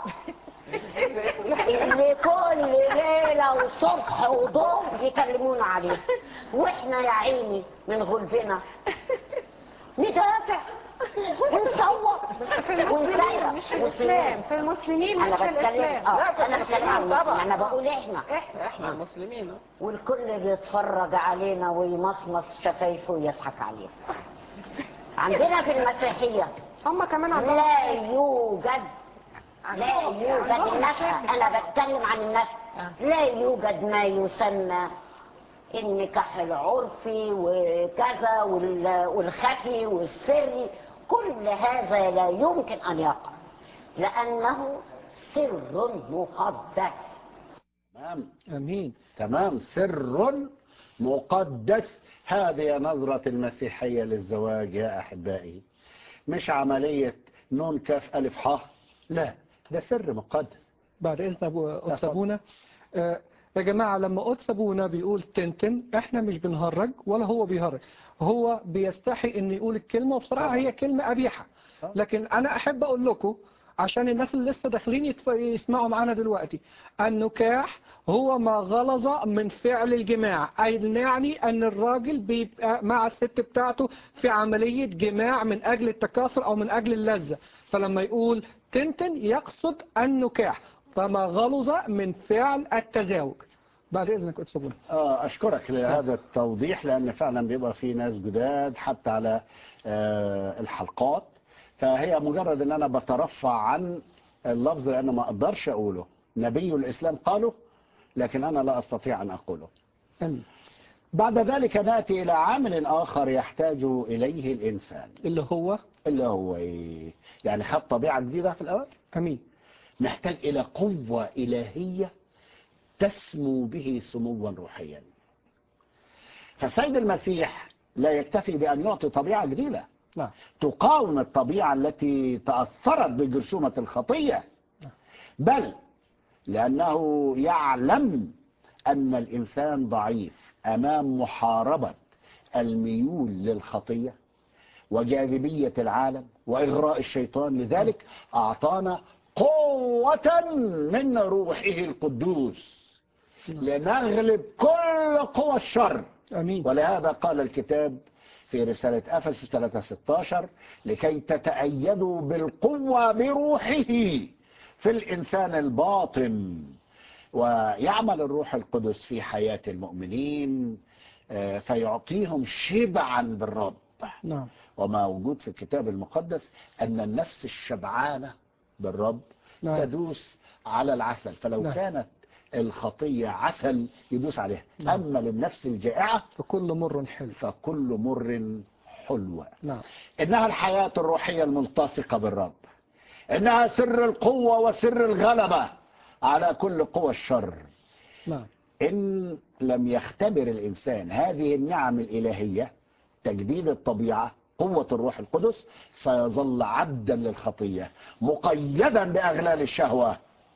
اللي كل ليلة وصبح وظهر يكلمونا عليها واحنا يا عيني من غلبنا ندافع ونصور ونسير مش في الاسلام في المسلمين مش انا في بتكلم الاسلام اه انا بتكلم عن المسلمين طبعا. انا بقول احنا احنا احنا المسلمين والكل بيتفرج علينا ويمصمص شفايفه ويضحك علينا عندنا في المسيحية هم كمان عندهم لا يوجد لا عندهم- يوجد عندهم النفع مشاكل. انا بتكلم عن النفع لا يوجد ما يسمى النكاح العرفي وكذا وال- والخفي والسري كل هذا لا يمكن ان يقع لانه سر مقدس تمام أمين تمام سر مقدس هذه نظرة المسيحية للزواج يا أحبائي مش عملية نون كاف ألف ح لا ده سر مقدس بعد إذن أبو قدس أبونا آه، يا جماعة لما قدس أبونا بيقول تنتن إحنا مش بنهرج ولا هو بيهرج هو بيستحي إن يقول الكلمة وبصراحة هي كلمة قبيحة لكن أنا أحب أقول لكم عشان الناس اللي لسه داخلين يتف- يسمعوا معانا دلوقتي النكاح هو ما غلظ من فعل الجماع أي يعني أن الراجل بيبقى مع الست بتاعته في عملية جماع من أجل التكاثر أو من أجل اللذة فلما يقول تنتن يقصد النكاح فما غلظ من فعل التزاوج بعد إذنك أتسبون آه، أشكرك لهذا التوضيح لأن فعلا بيبقى في ناس جداد حتى على آه، الحلقات فهي مجرد أن أنا بترفع عن اللفظ لأن ما أقدرش أقوله نبي الإسلام قاله لكن أنا لا أستطيع أن أقوله أمين بعد ذلك نأتي إلى عامل آخر يحتاج إليه الإنسان اللي هو اللي هو إيه؟ يعني خد طبيعة جديدة في الأول أمين محتاج إلى قوة إلهية تسمو به سموا روحيا فالسيد المسيح لا يكتفي بأن يعطي طبيعة جديدة نعم تقاوم الطبيعة التي تأثرت بجرثومة الخطية بل لأنه يعلم أن الإنسان ضعيف أمام محاربة الميول للخطية وجاذبية العالم وإغراء الشيطان لذلك أعطانا قوة من روحه القدوس لنغلب كل قوى الشر أمين ولهذا قال الكتاب في رسالة أفسس 3:16 لكي تتأيدوا بالقوة بروحه في الإنسان الباطن ويعمل الروح القدس في حياة المؤمنين آه، فيعطيهم شبعا بالرب نعم وما موجود في الكتاب المقدس أن النفس الشبعانة بالرب نعم. تدوس على العسل فلو نعم. كانت الخطية عسل يدوس عليها نعم. أما للنفس الجائعة فكل مر حلو فكل مر حلوة نعم إنها الحياة الروحية الملتصقة بالرب إنها سر القوة وسر الغلبة على كل قوى الشر نعم إن لم يختبر الإنسان هذه النعم الإلهية تجديد الطبيعة قوة الروح القدس سيظل عبدا للخطية مقيدا بأغلال الشهوة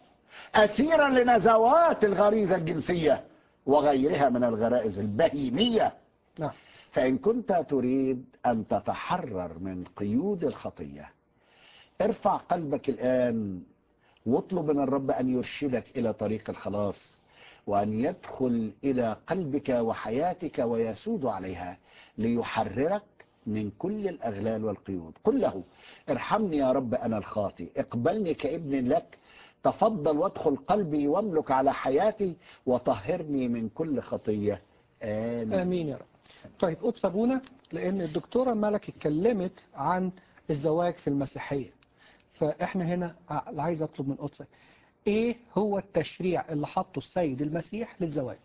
أسيرا لنزوات الغريزة الجنسية وغيرها من الغرائز البهيمية نعم فإن كنت تريد أن تتحرر من قيود الخطية ارفع قلبك الآن واطلب من الرب أن يرشدك إلى طريق الخلاص وأن يدخل إلى قلبك وحياتك ويسود عليها ليحررك من كل الأغلال والقيود قل له ارحمني يا رب أنا الخاطي اقبلني كابن لك تفضل وادخل قلبي واملك على حياتي وطهرني من كل خطية آمين آمين يا رب طيب قدس أبونا لأن الدكتورة ملك اتكلمت عن الزواج في المسيحية فإحنا هنا ع- عايز أطلب من قدسك إيه هو التشريع اللي حطه السيد المسيح للزواج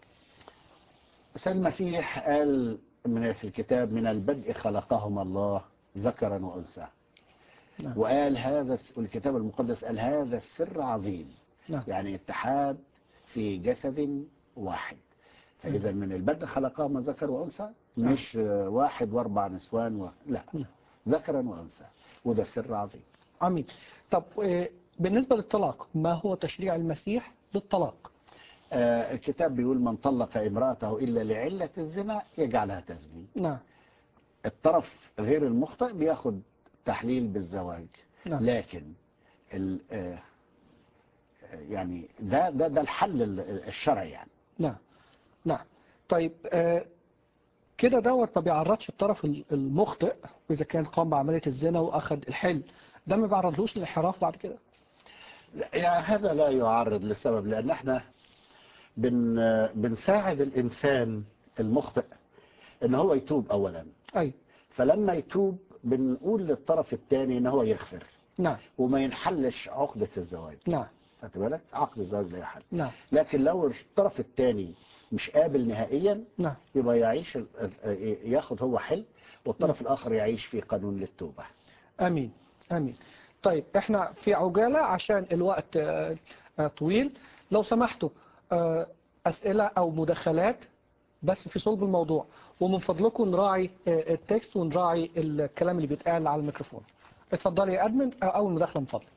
السيد المسيح قال من في الكتاب من البدء خلقهما الله ذكرا وأنثى نعم. وقال هذا الس- والكتاب المقدس قال هذا السر عظيم نعم. يعني اتحاد في جسد واحد فإذا من البدء خلقهما ذكر وأنثى نعم. مش آه، واحد وأربع نسوان و... لا نعم. ذكرا وأنثى وده سر عظيم آمين طب آه، بالنسبة للطلاق ما هو تشريع المسيح للطلاق آه، الكتاب بيقول من طلق امرأته إلا لعلة الزنا يجعلها تزني نعم الطرف غير المخطئ بياخد تحليل بالزواج نعم. لكن ال آه، آه، يعني ده ده ده الحل ال- الشرعي يعني نعم نعم طيب آه، كده دوت ما بيعرضش الطرف ال- المخطئ إذا كان قام بعملية الزنا وأخذ الحل ده ما بيعرضلوش للانحراف بعد كده لا، يعني هذا لا يعرض للسبب لأن احنا بن آه، بنساعد الإنسان المخطئ إن هو يتوب أولا أي فلما يتوب بنقول للطرف الثاني إن هو يغفر نعم وما ينحلش عقدة الزواج نعم خدت بالك عقد الزواج لا يحل نعم لكن لو الطرف الثاني مش قابل نهائيا نعم يبقى يعيش ال- ال- ياخد هو حل والطرف الآخر يعيش في قانون للتوبة امين امين طيب احنا في عجالة عشان الوقت آه، آه، طويل لو سمحتوا آه، اسئلة او مداخلات بس في صلب الموضوع ومن فضلكم نراعي آه، التكست ونراعي الكلام اللي بيتقال على الميكروفون اتفضلي يا ادمن آه، اول مداخلة من فضلك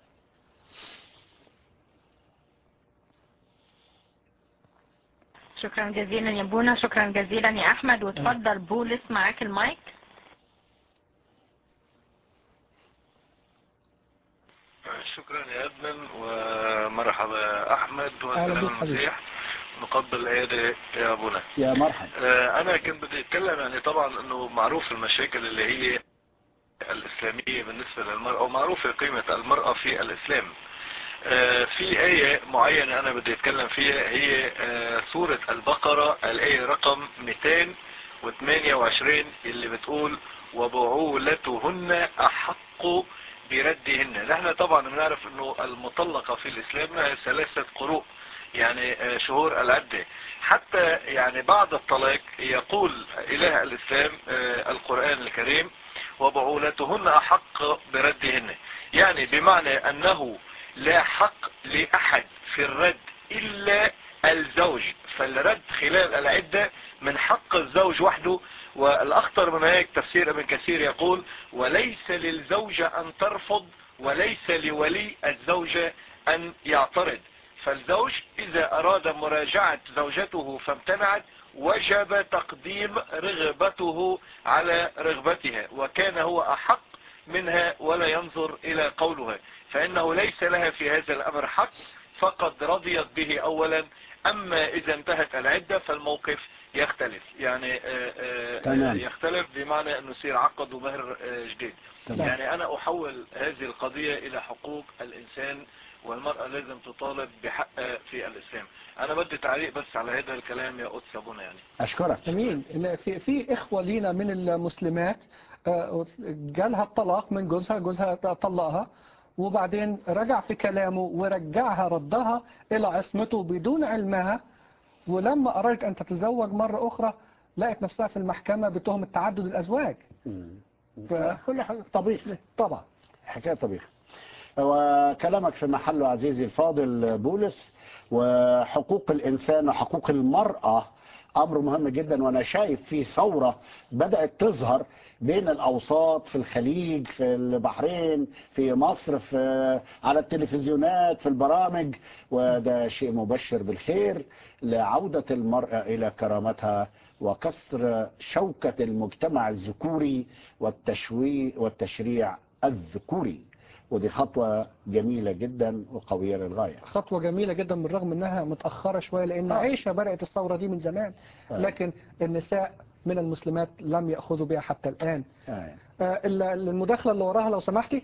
شكرا جزيلا يا بونا شكرا جزيلا يا احمد وتفضل بولس معاك المايك شكرا يا ادمن ومرحبا يا احمد أهلا وسلام بك حبيبي. المسيح نقبل الايادي يا ابونا يا مرحبا آه، انا كنت بدي اتكلم يعني طبعا انه معروف المشاكل اللي هي الاسلامية بالنسبة للمرأة ومعروفة قيمة المرأة في الاسلام آه، في آية معينة أنا بدي أتكلم فيها هي آه، سورة البقرة الآية رقم 228 اللي بتقول وبعولتهن أحق بردهن نحن طبعا بنعرف أنه المطلقة في الإسلام لها ثلاثة قروء يعني آه، شهور العدة حتى يعني بعد الطلاق يقول إله الإسلام آه، القرآن الكريم وبعولتهن أحق بردهن يعني بمعنى أنه لا حق لأحد في الرد إلا الزوج فالرد خلال العدة من حق الزوج وحده والأخطر من هيك تفسير ابن كثير يقول وليس للزوجة أن ترفض وليس لولي الزوجة أن يعترض فالزوج إذا أراد مراجعة زوجته فامتنعت وجب تقديم رغبته على رغبتها وكان هو أحق منها ولا ينظر إلى قولها فإنه ليس لها في هذا الأمر حق فقد رضيت به أولا أما إذا انتهت العدة فالموقف يختلف يعني آه، آه، تمام. يختلف بمعنى أنه يصير عقد ومهر آه، جديد تمام. يعني أنا أحول هذه القضية إلى حقوق الإنسان والمرأة لازم تطالب بحقها في الإسلام أنا بدي تعليق بس على هذا الكلام يا قدس أبونا يعني أشكرك جميل إن في في إخوة لينا من المسلمات آه، جالها الطلاق من جوزها جوزها طلقها وبعدين رجع في كلامه ورجعها ردها إلى عصمته بدون علمها ولما أرادت أن تتزوج مرة أخرى لقت نفسها في المحكمة بتهم تعدد الأزواج كل حاجة طبيخ طبعا حكاية طبيخ وكلامك في محله عزيزي الفاضل بولس وحقوق الإنسان وحقوق المرأة أمر مهم جدا وأنا شايف في ثورة بدأت تظهر بين الأوساط في الخليج في البحرين في مصر في على التلفزيونات في البرامج وده شيء مبشر بالخير لعودة المرأة إلى كرامتها وكسر شوكة المجتمع الذكوري والتشوي والتشريع الذكوري ودي خطوة جميلة جدا وقوية للغاية خطوة جميلة جدا بالرغم انها متأخرة شوية لان عائشة بدأت الثورة دي من زمان آه. لكن النساء من المسلمات لم يأخذوا بها حتى الآن آه. آه، ال- المداخلة اللي وراها لو سمحتي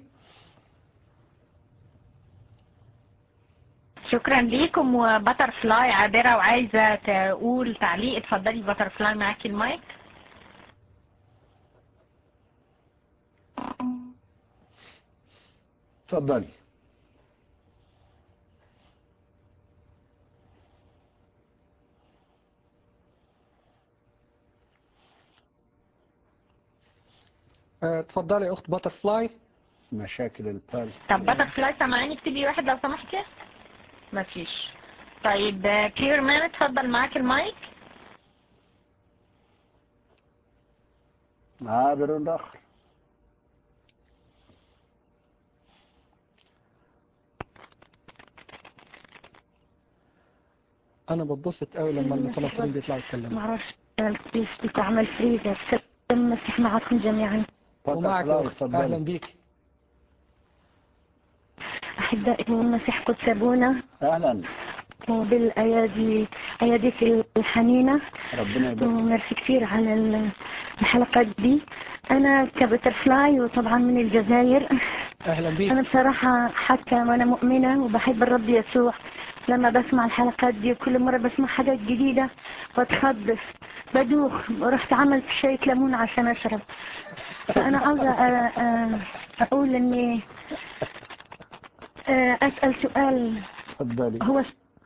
شكرا ليكم وبتر فلاي عابرة وعايزة تقول تعليق اتفضلي بتر فلاي معاكي المايك اتفضلي آه، اتفضلي يا أخت باتر فلاي مشاكل البالز طب بتر فلاي سامعاني اكتبي واحد لو سمحتي مفيش طيب كير مان اتفضل معاك المايك عابر آخر أنا بتبسط قوي لما المتنصرين بيطلعوا يتكلموا معرفش كيف بتعمل فريزر سلام المسيح معكم جميعا ومعك يا أخت اتفضلي. أهلا بيك أحبائي المسيح قد سابونا أهلا وبالأيادي أياديك الحنينة ربنا يبارك وميرسي كثير على ال- الحلقات دي أنا كبتر فلاي وطبعا من الجزائر أهلا بيك أنا بصراحة حتى وأنا مؤمنة وبحب الرب يسوع لما بسمع الحلقات دي كل مرة بسمع حاجات جديدة بتخبص بدوخ ورحت عملت شاي ليمون عشان أشرب فأنا عاوزة أ- أ- أقول إني أ- أسأل سؤال اتفضلي هو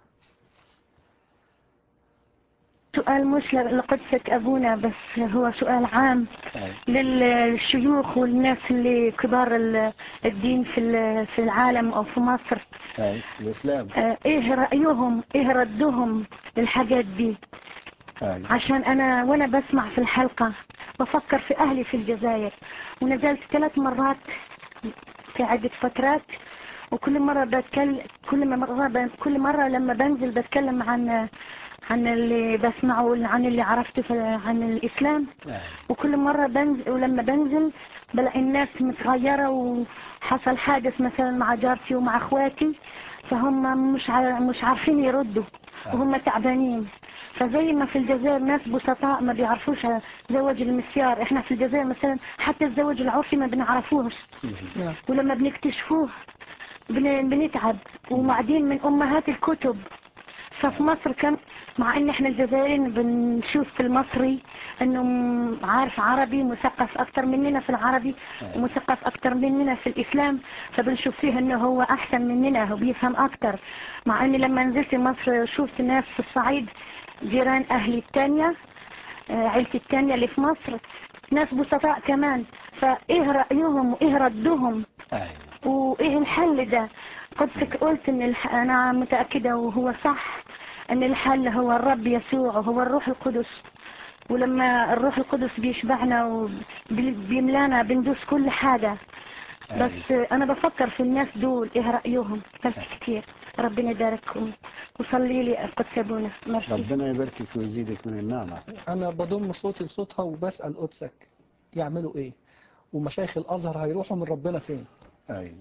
سؤال مش لقدسك أبونا بس هو سؤال عام أي. للشيوخ والناس اللي كبار ال- الدين في ال- في العالم أو في مصر أي. الإسلام آه، إيه رأيهم إيه ردهم للحاجات دي أي. عشان أنا وأنا بسمع في الحلقة بفكر في أهلي في الجزائر ونزلت ثلاث مرات في عدة فترات وكل مرة بتكلم كل مرة كل مرة لما بنزل بتكلم عن عن اللي بسمعه عن اللي عرفته في عن الإسلام أي. وكل مرة بنزل ولما بنزل بلاقي الناس متغيرة حصل حادث مثلا مع جارتي ومع اخواتي فهم مش ع- مش عارفين يردوا وهم تعبانين فزي ما في الجزائر ناس بسطاء ما بيعرفوش زواج المسيار احنا في الجزائر مثلا حتى الزواج العرفي ما بنعرفوش نعم ولما بنكتشفوه بن- بنتعب وبعدين من امهات الكتب ففي مصر كم مع ان احنا الجزائريين بنشوف في المصري انه م- عارف عربي مثقف اكتر مننا في العربي ومثقف اكتر مننا في الاسلام فبنشوف فيه انه هو احسن مننا هو بيفهم اكتر مع اني لما نزلت مصر شفت ناس في الصعيد جيران اهلي التانية آه، عيلتي التانية اللي في مصر ناس بسطاء كمان فايه رأيهم وايه ردهم وايه الحل ده قدسك قلت ان الح... انا متأكدة وهو صح ان الحل هو الرب يسوع وهو الروح القدس ولما الروح القدس بيشبعنا وبيملانا بندوس كل حاجة بس انا بفكر في الناس دول ايه رأيهم بس كتير ربنا يبارككم وصلي لي قدس ابونا ميرسي ربنا يباركك ويزيدك من النعمة أنا بضم صوتي لصوتها وبسأل قدسك يعملوا إيه ومشايخ الأزهر هيروحوا من ربنا فين أي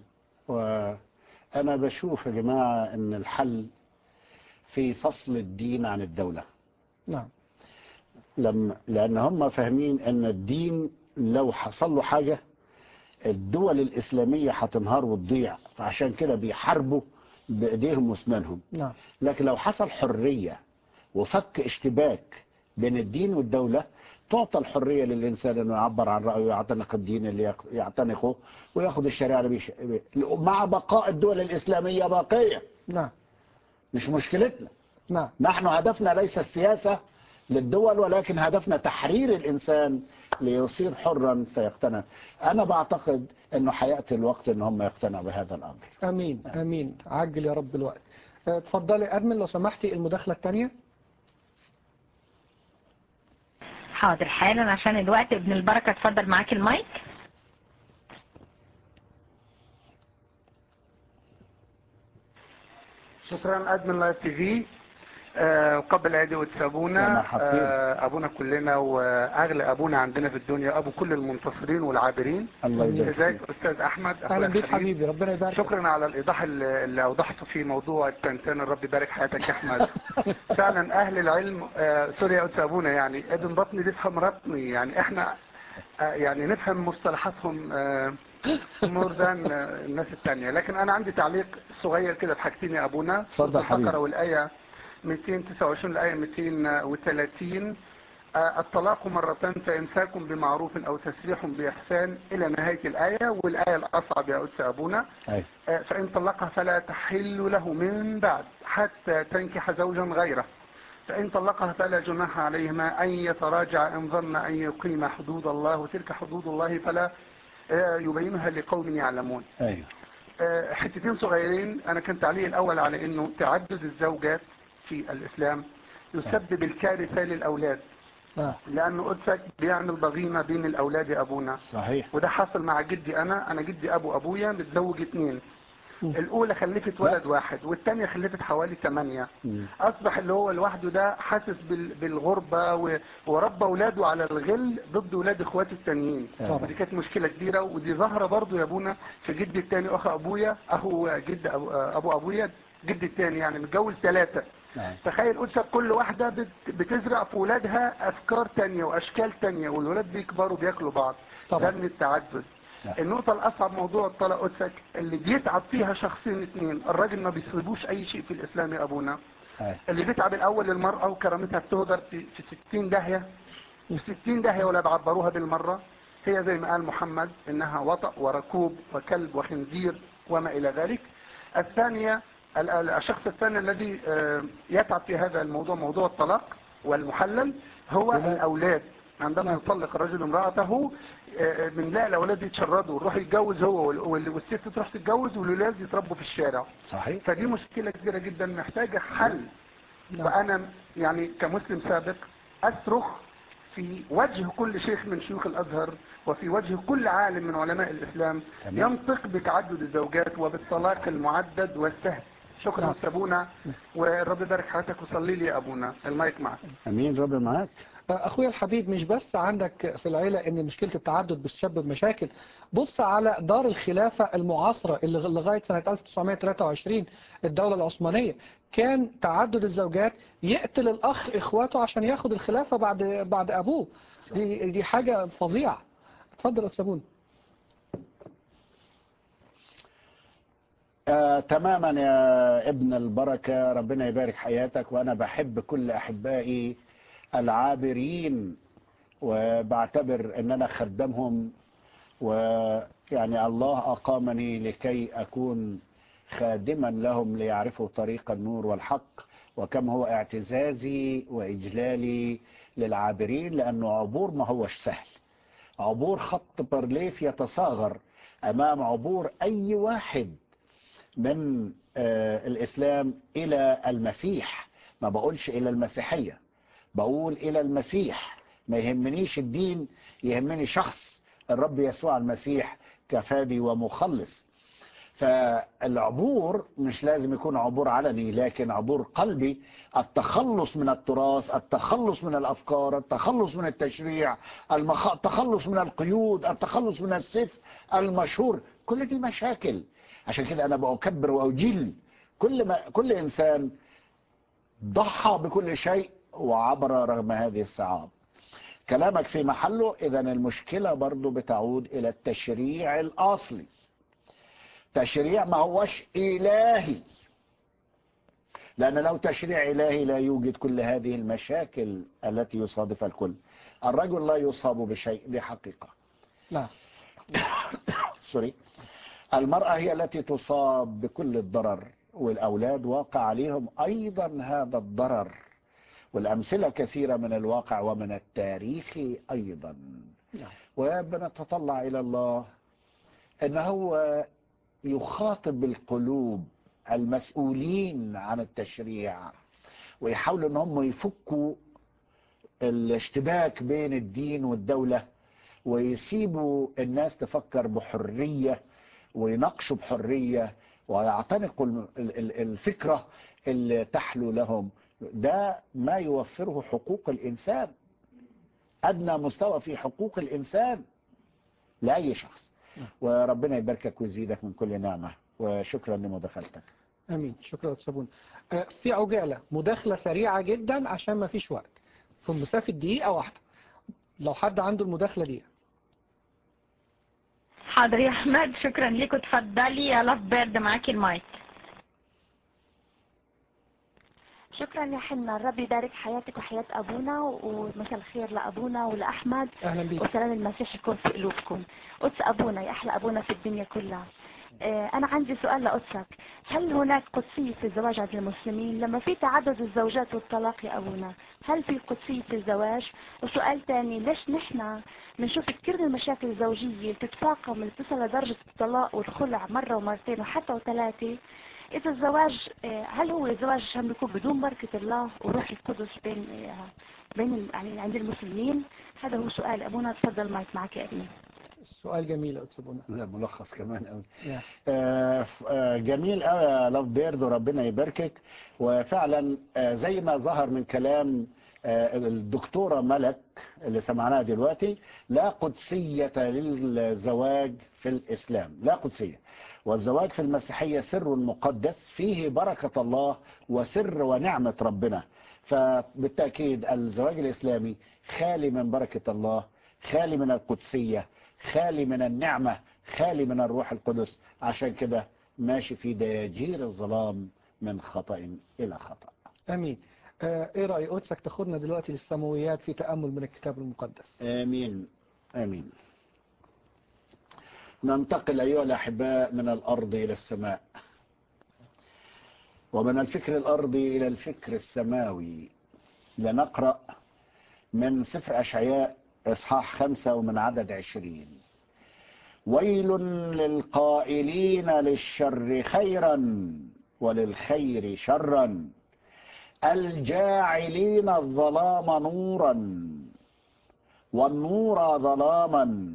وأنا بشوف يا جماعة أن الحل في فصل الدين عن الدولة نعم لما لأن هم فاهمين أن الدين لو حصل له حاجة الدول الإسلامية هتنهار وتضيع فعشان كده بيحاربوا بإيديهم واسنانهم نعم لكن لو حصل حرية وفك اشتباك بين الدين والدولة تعطى الحرية للإنسان أنه يعبر عن رأيه ويعتنق الدين اللي يق- يعتنقه وياخد الشريعة اللي بيش... مع بقاء الدول الإسلامية باقية نعم مش مشكلتنا نعم نحن هدفنا ليس السياسة للدول ولكن هدفنا تحرير الإنسان ليصير حرا فيقتنع أنا بعتقد أنه حياتي الوقت أن هم يقتنعوا بهذا الأمر امين امين عجل يا رب الوقت آه، اتفضلي ادمن لو سمحتي المداخله الثانيه حاضر حالا عشان الوقت ابن البركة اتفضل معاك المايك شكرا ادمن لايف تي في آه، وقبل عيد يا وتسابونا مرحبتين. آه، ابونا كلنا واغلى ابونا عندنا في الدنيا ابو كل المنتصرين والعابرين الله يبارك ازيك فيك استاذ احمد أخويا اهلا بيك الحبيب. حبيبي ربنا يبارك شكرا على الايضاح اللي اللي اوضحته في موضوع التنتان الرب يبارك حياتك يا احمد فعلا اهل العلم آه، سوري يا استاذ ابونا يعني ابن بطني بيفهم رطني يعني احنا آه، يعني نفهم مصطلحاتهم مور ذان الناس الثانيه لكن انا عندي تعليق صغير كده في حاجتين يا ابونا اتفضل سورة حبيبي. البقره والايه 229 الايه 230 آه، الطلاق مرتان فإمساك بمعروف أو تسريح بإحسان إلى نهاية الآية والآية الأصعب يا أستاذ أبونا أي. آه، فإن طلقها فلا تحل له من بعد حتى تنكح زوجا غيره فإن طلقها فلا جناح عليهما أن يتراجع إن ظن أن يقيم حدود الله وتلك حدود الله فلا آه، يبينها لقوم يعلمون أيوه آه، حتتين صغيرين انا كان تعليقي الاول على انه تعدد الزوجات في الاسلام يسبب الكارثة للاولاد آه. لانه قدسك بيعمل ضغينة بين الاولاد يا ابونا صحيح وده حصل مع جدي انا انا جدي ابو ابويا متزوج اتنين مم. الاولى خلفت ولد بس. واحد والتانية خلفت حوالي ثمانية مم. اصبح اللي هو لوحده ده حاسس بال- بالغربة و- وربى اولاده على الغل ضد ولاد اخواته التانيين طبعا. ودي كانت مشكلة كبيرة ودي ظاهرة برضو يا ابونا في جدي التاني اخو ابويا اخو جد أبو, ابو ابويا جدي التاني يعني متجوز ثلاثة نعم. تخيل قدسك كل واحدة بت- بتزرع في ولادها افكار تانية واشكال تانية والولاد بيكبروا بياكلوا بعض طبعا. ده من التعدد نعم. النقطة الأصعب موضوع الطلاق قدسك اللي بيتعب فيها شخصين اتنين الراجل ما بيصيبوش أي شيء في الإسلام يا أبونا أي. اللي بيتعب الأول المرأة وكرامتها بتهدر في, في 60 داهية في 60 داهية ولا بعبروها بالمرة هي زي ما قال محمد إنها وطأ وركوب وكلب وخنزير وما إلى ذلك الثانية ال- ال- الشخص الثاني الذي آه، يتعب في هذا الموضوع موضوع الطلاق والمحلل هو ولا- الأولاد عندما نعم. يطلق الرجل امرأته آه، بنلاقي الأولاد يتشردوا يروح يتجوز هو وال- وال- والست تروح تتجوز والولاد يتربوا في الشارع صحيح فدي مشكلة كبيرة جدا محتاجة حل نعم. وأنا يعني كمسلم سابق أصرخ في وجه كل شيخ من شيوخ الأزهر وفي وجه كل عالم من علماء الإسلام تمام. ينطق بتعدد الزوجات وبالطلاق المعدد والسهل شكرا نعم. أستاذ ابونا والرب يبارك حياتك وصلي لي يا ابونا المايك معك امين رب معاك اخويا الحبيب مش بس عندك في العيلة ان مشكلة التعدد بتسبب مشاكل بص على دار الخلافة المعاصرة اللي لغاية سنة 1923 الدولة العثمانية كان تعدد الزوجات يقتل الاخ اخواته عشان ياخد الخلافة بعد بعد ابوه دي دي حاجة فظيعة اتفضل يا أستاذ بوني. آه تماما يا ابن البركة ربنا يبارك حياتك وأنا بحب كل أحبائي العابرين وبعتبر أن أنا خدمهم ويعني الله أقامني لكي أكون خادما لهم ليعرفوا طريق النور والحق وكم هو اعتزازي وإجلالي للعابرين لأنه عبور ما هوش سهل عبور خط برليف يتصاغر أمام عبور أي واحد من آه، الإسلام إلى المسيح ما بقولش إلى المسيحية بقول إلى المسيح ما يهمنيش الدين يهمني شخص الرب يسوع المسيح كفادي ومخلص فالعبور مش لازم يكون عبور علني لكن عبور قلبي التخلص من التراث التخلص من الأفكار التخلص من التشريع المخ... التخلص من القيود التخلص من السيف المشهور كل دي مشاكل عشان كده أنا بأكبر وأجل كل ما كل إنسان ضحى بكل شيء وعبر رغم هذه الصعاب كلامك في محله إذا المشكلة برضو بتعود إلى التشريع الأصلي تشريع ما هوش إلهي لأن لو تشريع إلهي لا يوجد كل هذه المشاكل التي يصادفها الكل الرجل لا يصاب بشيء دي حقيقة نعم سوري المرأة هي التي تصاب بكل الضرر والأولاد واقع عليهم أيضا هذا الضرر والأمثلة كثيرة من الواقع ومن التاريخ أيضا نعم. وبنتطلع إلى الله أن هو يخاطب القلوب المسؤولين عن التشريع ويحاولوا ان هم يفكوا الاشتباك بين الدين والدولة ويسيبوا الناس تفكر بحرية ويناقشوا بحرية ويعتنقوا ال- ال- الفكرة اللي تحلو لهم ده ما يوفره حقوق الإنسان أدنى مستوى في حقوق الإنسان لأي شخص وربنا يباركك ويزيدك من كل نعمة وشكرا لمداخلتك امين شكرا يا أستاذ بوني. آه، في عجالة مداخلة سريعة جدا عشان ما فيش وقت في مسافة دقيقة واحدة لو حد عنده المداخلة دي حاضر يا احمد شكرا ليك وتفضلي يا لاف بيرد معاكي المايك شكرا يا حنا الرب يبارك حياتك وحياة أبونا ومساء الخير لأبونا ولأحمد اهلا بيك وسلام المسيح يكون في قلوبكم قدس أبونا يا أحلى أبونا في الدنيا كلها آه، أنا عندي سؤال لقدسك هل هناك قدسية في الزواج عند المسلمين لما في تعدد الزوجات والطلاق يا أبونا هل في قدسية في الزواج وسؤال تاني ليش نحن بنشوف كثير من المشاكل الزوجية بتتفاقم بتصل لدرجة الطلاق والخلع مرة ومرتين وحتى وثلاثة إذا الزواج آه، هل هو الزواج عشان بيكون بدون بركة الله وروح القدس بين آه، بين ال- يعني عند المسلمين هذا هو سؤال أبونا تفضل مايك معك يا ابني السؤال جميل يا أستاذ بوني. ده ملخص كمان قوي نعم. آه، ف- آه، جميل قوي يا لاف بيرد وربنا يباركك وفعلا آه، زي ما ظهر من كلام آه، الدكتورة ملك اللي سمعناها دلوقتي لا قدسية للزواج في الإسلام لا قدسية والزواج في المسيحية سر مقدس فيه بركة الله وسر ونعمة ربنا فبالتأكيد الزواج الإسلامي خالي من بركة الله خالي من القدسية خالي من النعمة خالي من الروح القدس عشان كده ماشي في دياجير الظلام من خطأ إلى خطأ امين آه، ايه رأي قدسك تاخدنا دلوقتي للسماويات في تأمل من الكتاب المقدس آمين آمين ننتقل أيها الأحباء من الأرض إلى السماء ومن الفكر الأرضي إلى الفكر السماوي لنقرأ من سفر أشعياء إصحاح خمسة ومن عدد عشرين ويل للقائلين للشر خيرا وللخير شرا الجاعلين الظلام نورا والنور ظلاما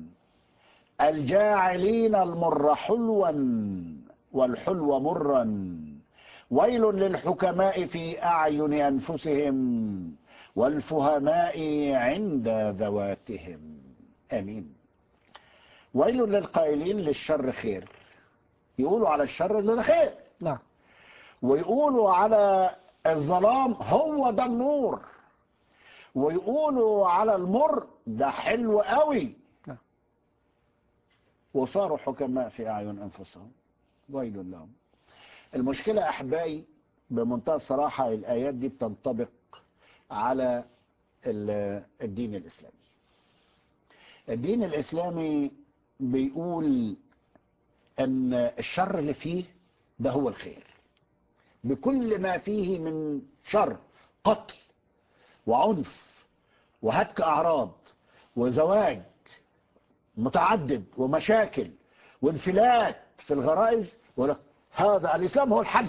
الجاعلين المر حلوا والحلو مرا ويل للحكماء في أعين أنفسهم والفهماء عند ذواتهم آمين ويل للقائلين للشر خير يقولوا على الشر إنه ده خير نعم ويقولوا على الظلام هو ده النور ويقولوا على المر ده حلو قوي نعم. وصاروا حكماء في أعين أنفسهم ويل لهم المشكلة أحبائي بمنتهى الصراحة الآيات دي بتنطبق على ال- الدين الإسلامي الدين الإسلامي بيقول أن الشر اللي فيه ده هو الخير بكل ما فيه من شر قتل وعنف وهتك أعراض وزواج متعدد ومشاكل وانفلات في الغرائز ولا هذا الإسلام هو الحل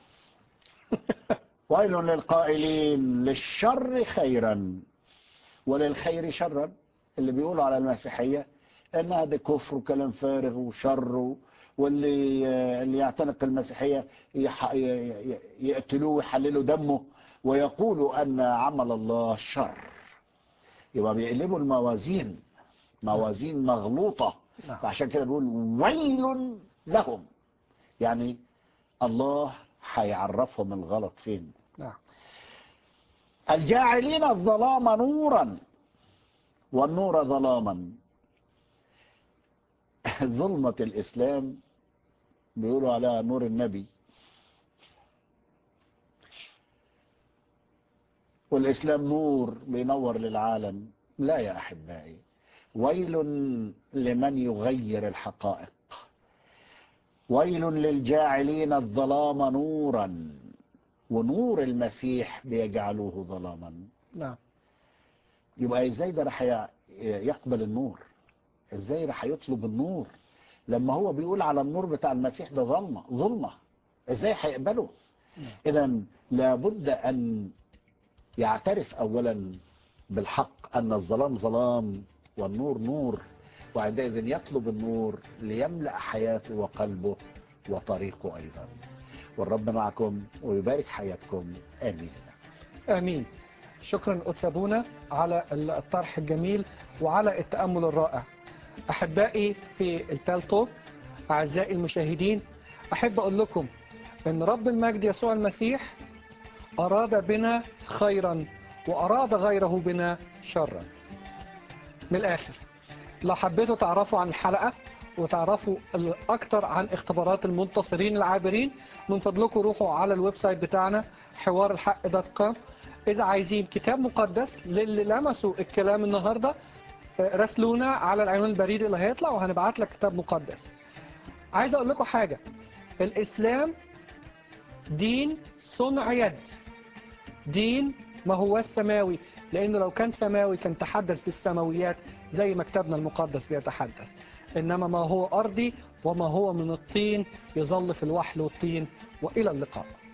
ويل للقائلين للشر خيرا وللخير شرا اللي بيقولوا على المسيحية انها ده كفر وكلام فارغ وشر واللي اللي يعتنق المسيحية يح- ي- ي- يقتلوه ويحللوا دمه ويقولوا ان عمل الله شر يبقى بيقلبوا الموازين موازين مغلوطة نعم. فعشان كده بيقول ويل لهم يعني الله هيعرفهم الغلط فين نعم الجاعلين الظلام نورا والنور ظلاما ظلمة الإسلام بيقولوا عليها نور النبي والإسلام نور بينور للعالم لا يا أحبائي ويل لمن يغير الحقائق ويل للجاعلين الظلام نورا ونور المسيح بيجعلوه ظلاما نعم يبقى ازاي ده راح ي- يقبل النور ازاي راح يطلب النور لما هو بيقول على النور بتاع المسيح ده ظلمه ظلمه ازاي هيقبله اذا لابد ان يعترف اولا بالحق ان الظلام ظلام والنور نور وعندئذ يطلب النور ليملا حياته وقلبه وطريقه ايضا والرب معكم ويبارك حياتكم امين آمين شكرا قدس أبونا على الطرح الجميل وعلى التأمل الرائع أحبائي في التالتوك أعزائي المشاهدين أحب أقول لكم أن رب المجد يسوع المسيح أراد بنا خيرا وأراد غيره بنا شرا من الآخر لو حبيتوا تعرفوا عن الحلقة وتعرفوا أكتر عن اختبارات المنتصرين العابرين من فضلكم روحوا على الويب سايت بتاعنا حوار الحق دوت كوم إذا عايزين كتاب مقدس للي لمسوا الكلام النهاردة آه، راسلونا على العنوان البريدي اللي هيطلع وهنبعت لك كتاب مقدس عايز أقول لكم حاجة الإسلام دين صنع يد دين ما هو السماوي لأنه لو كان سماوي كان تحدث بالسماويات زي ما كتابنا المقدس بيتحدث إنما ما هو أرضي وما هو من الطين يظل في الوحل والطين وإلى اللقاء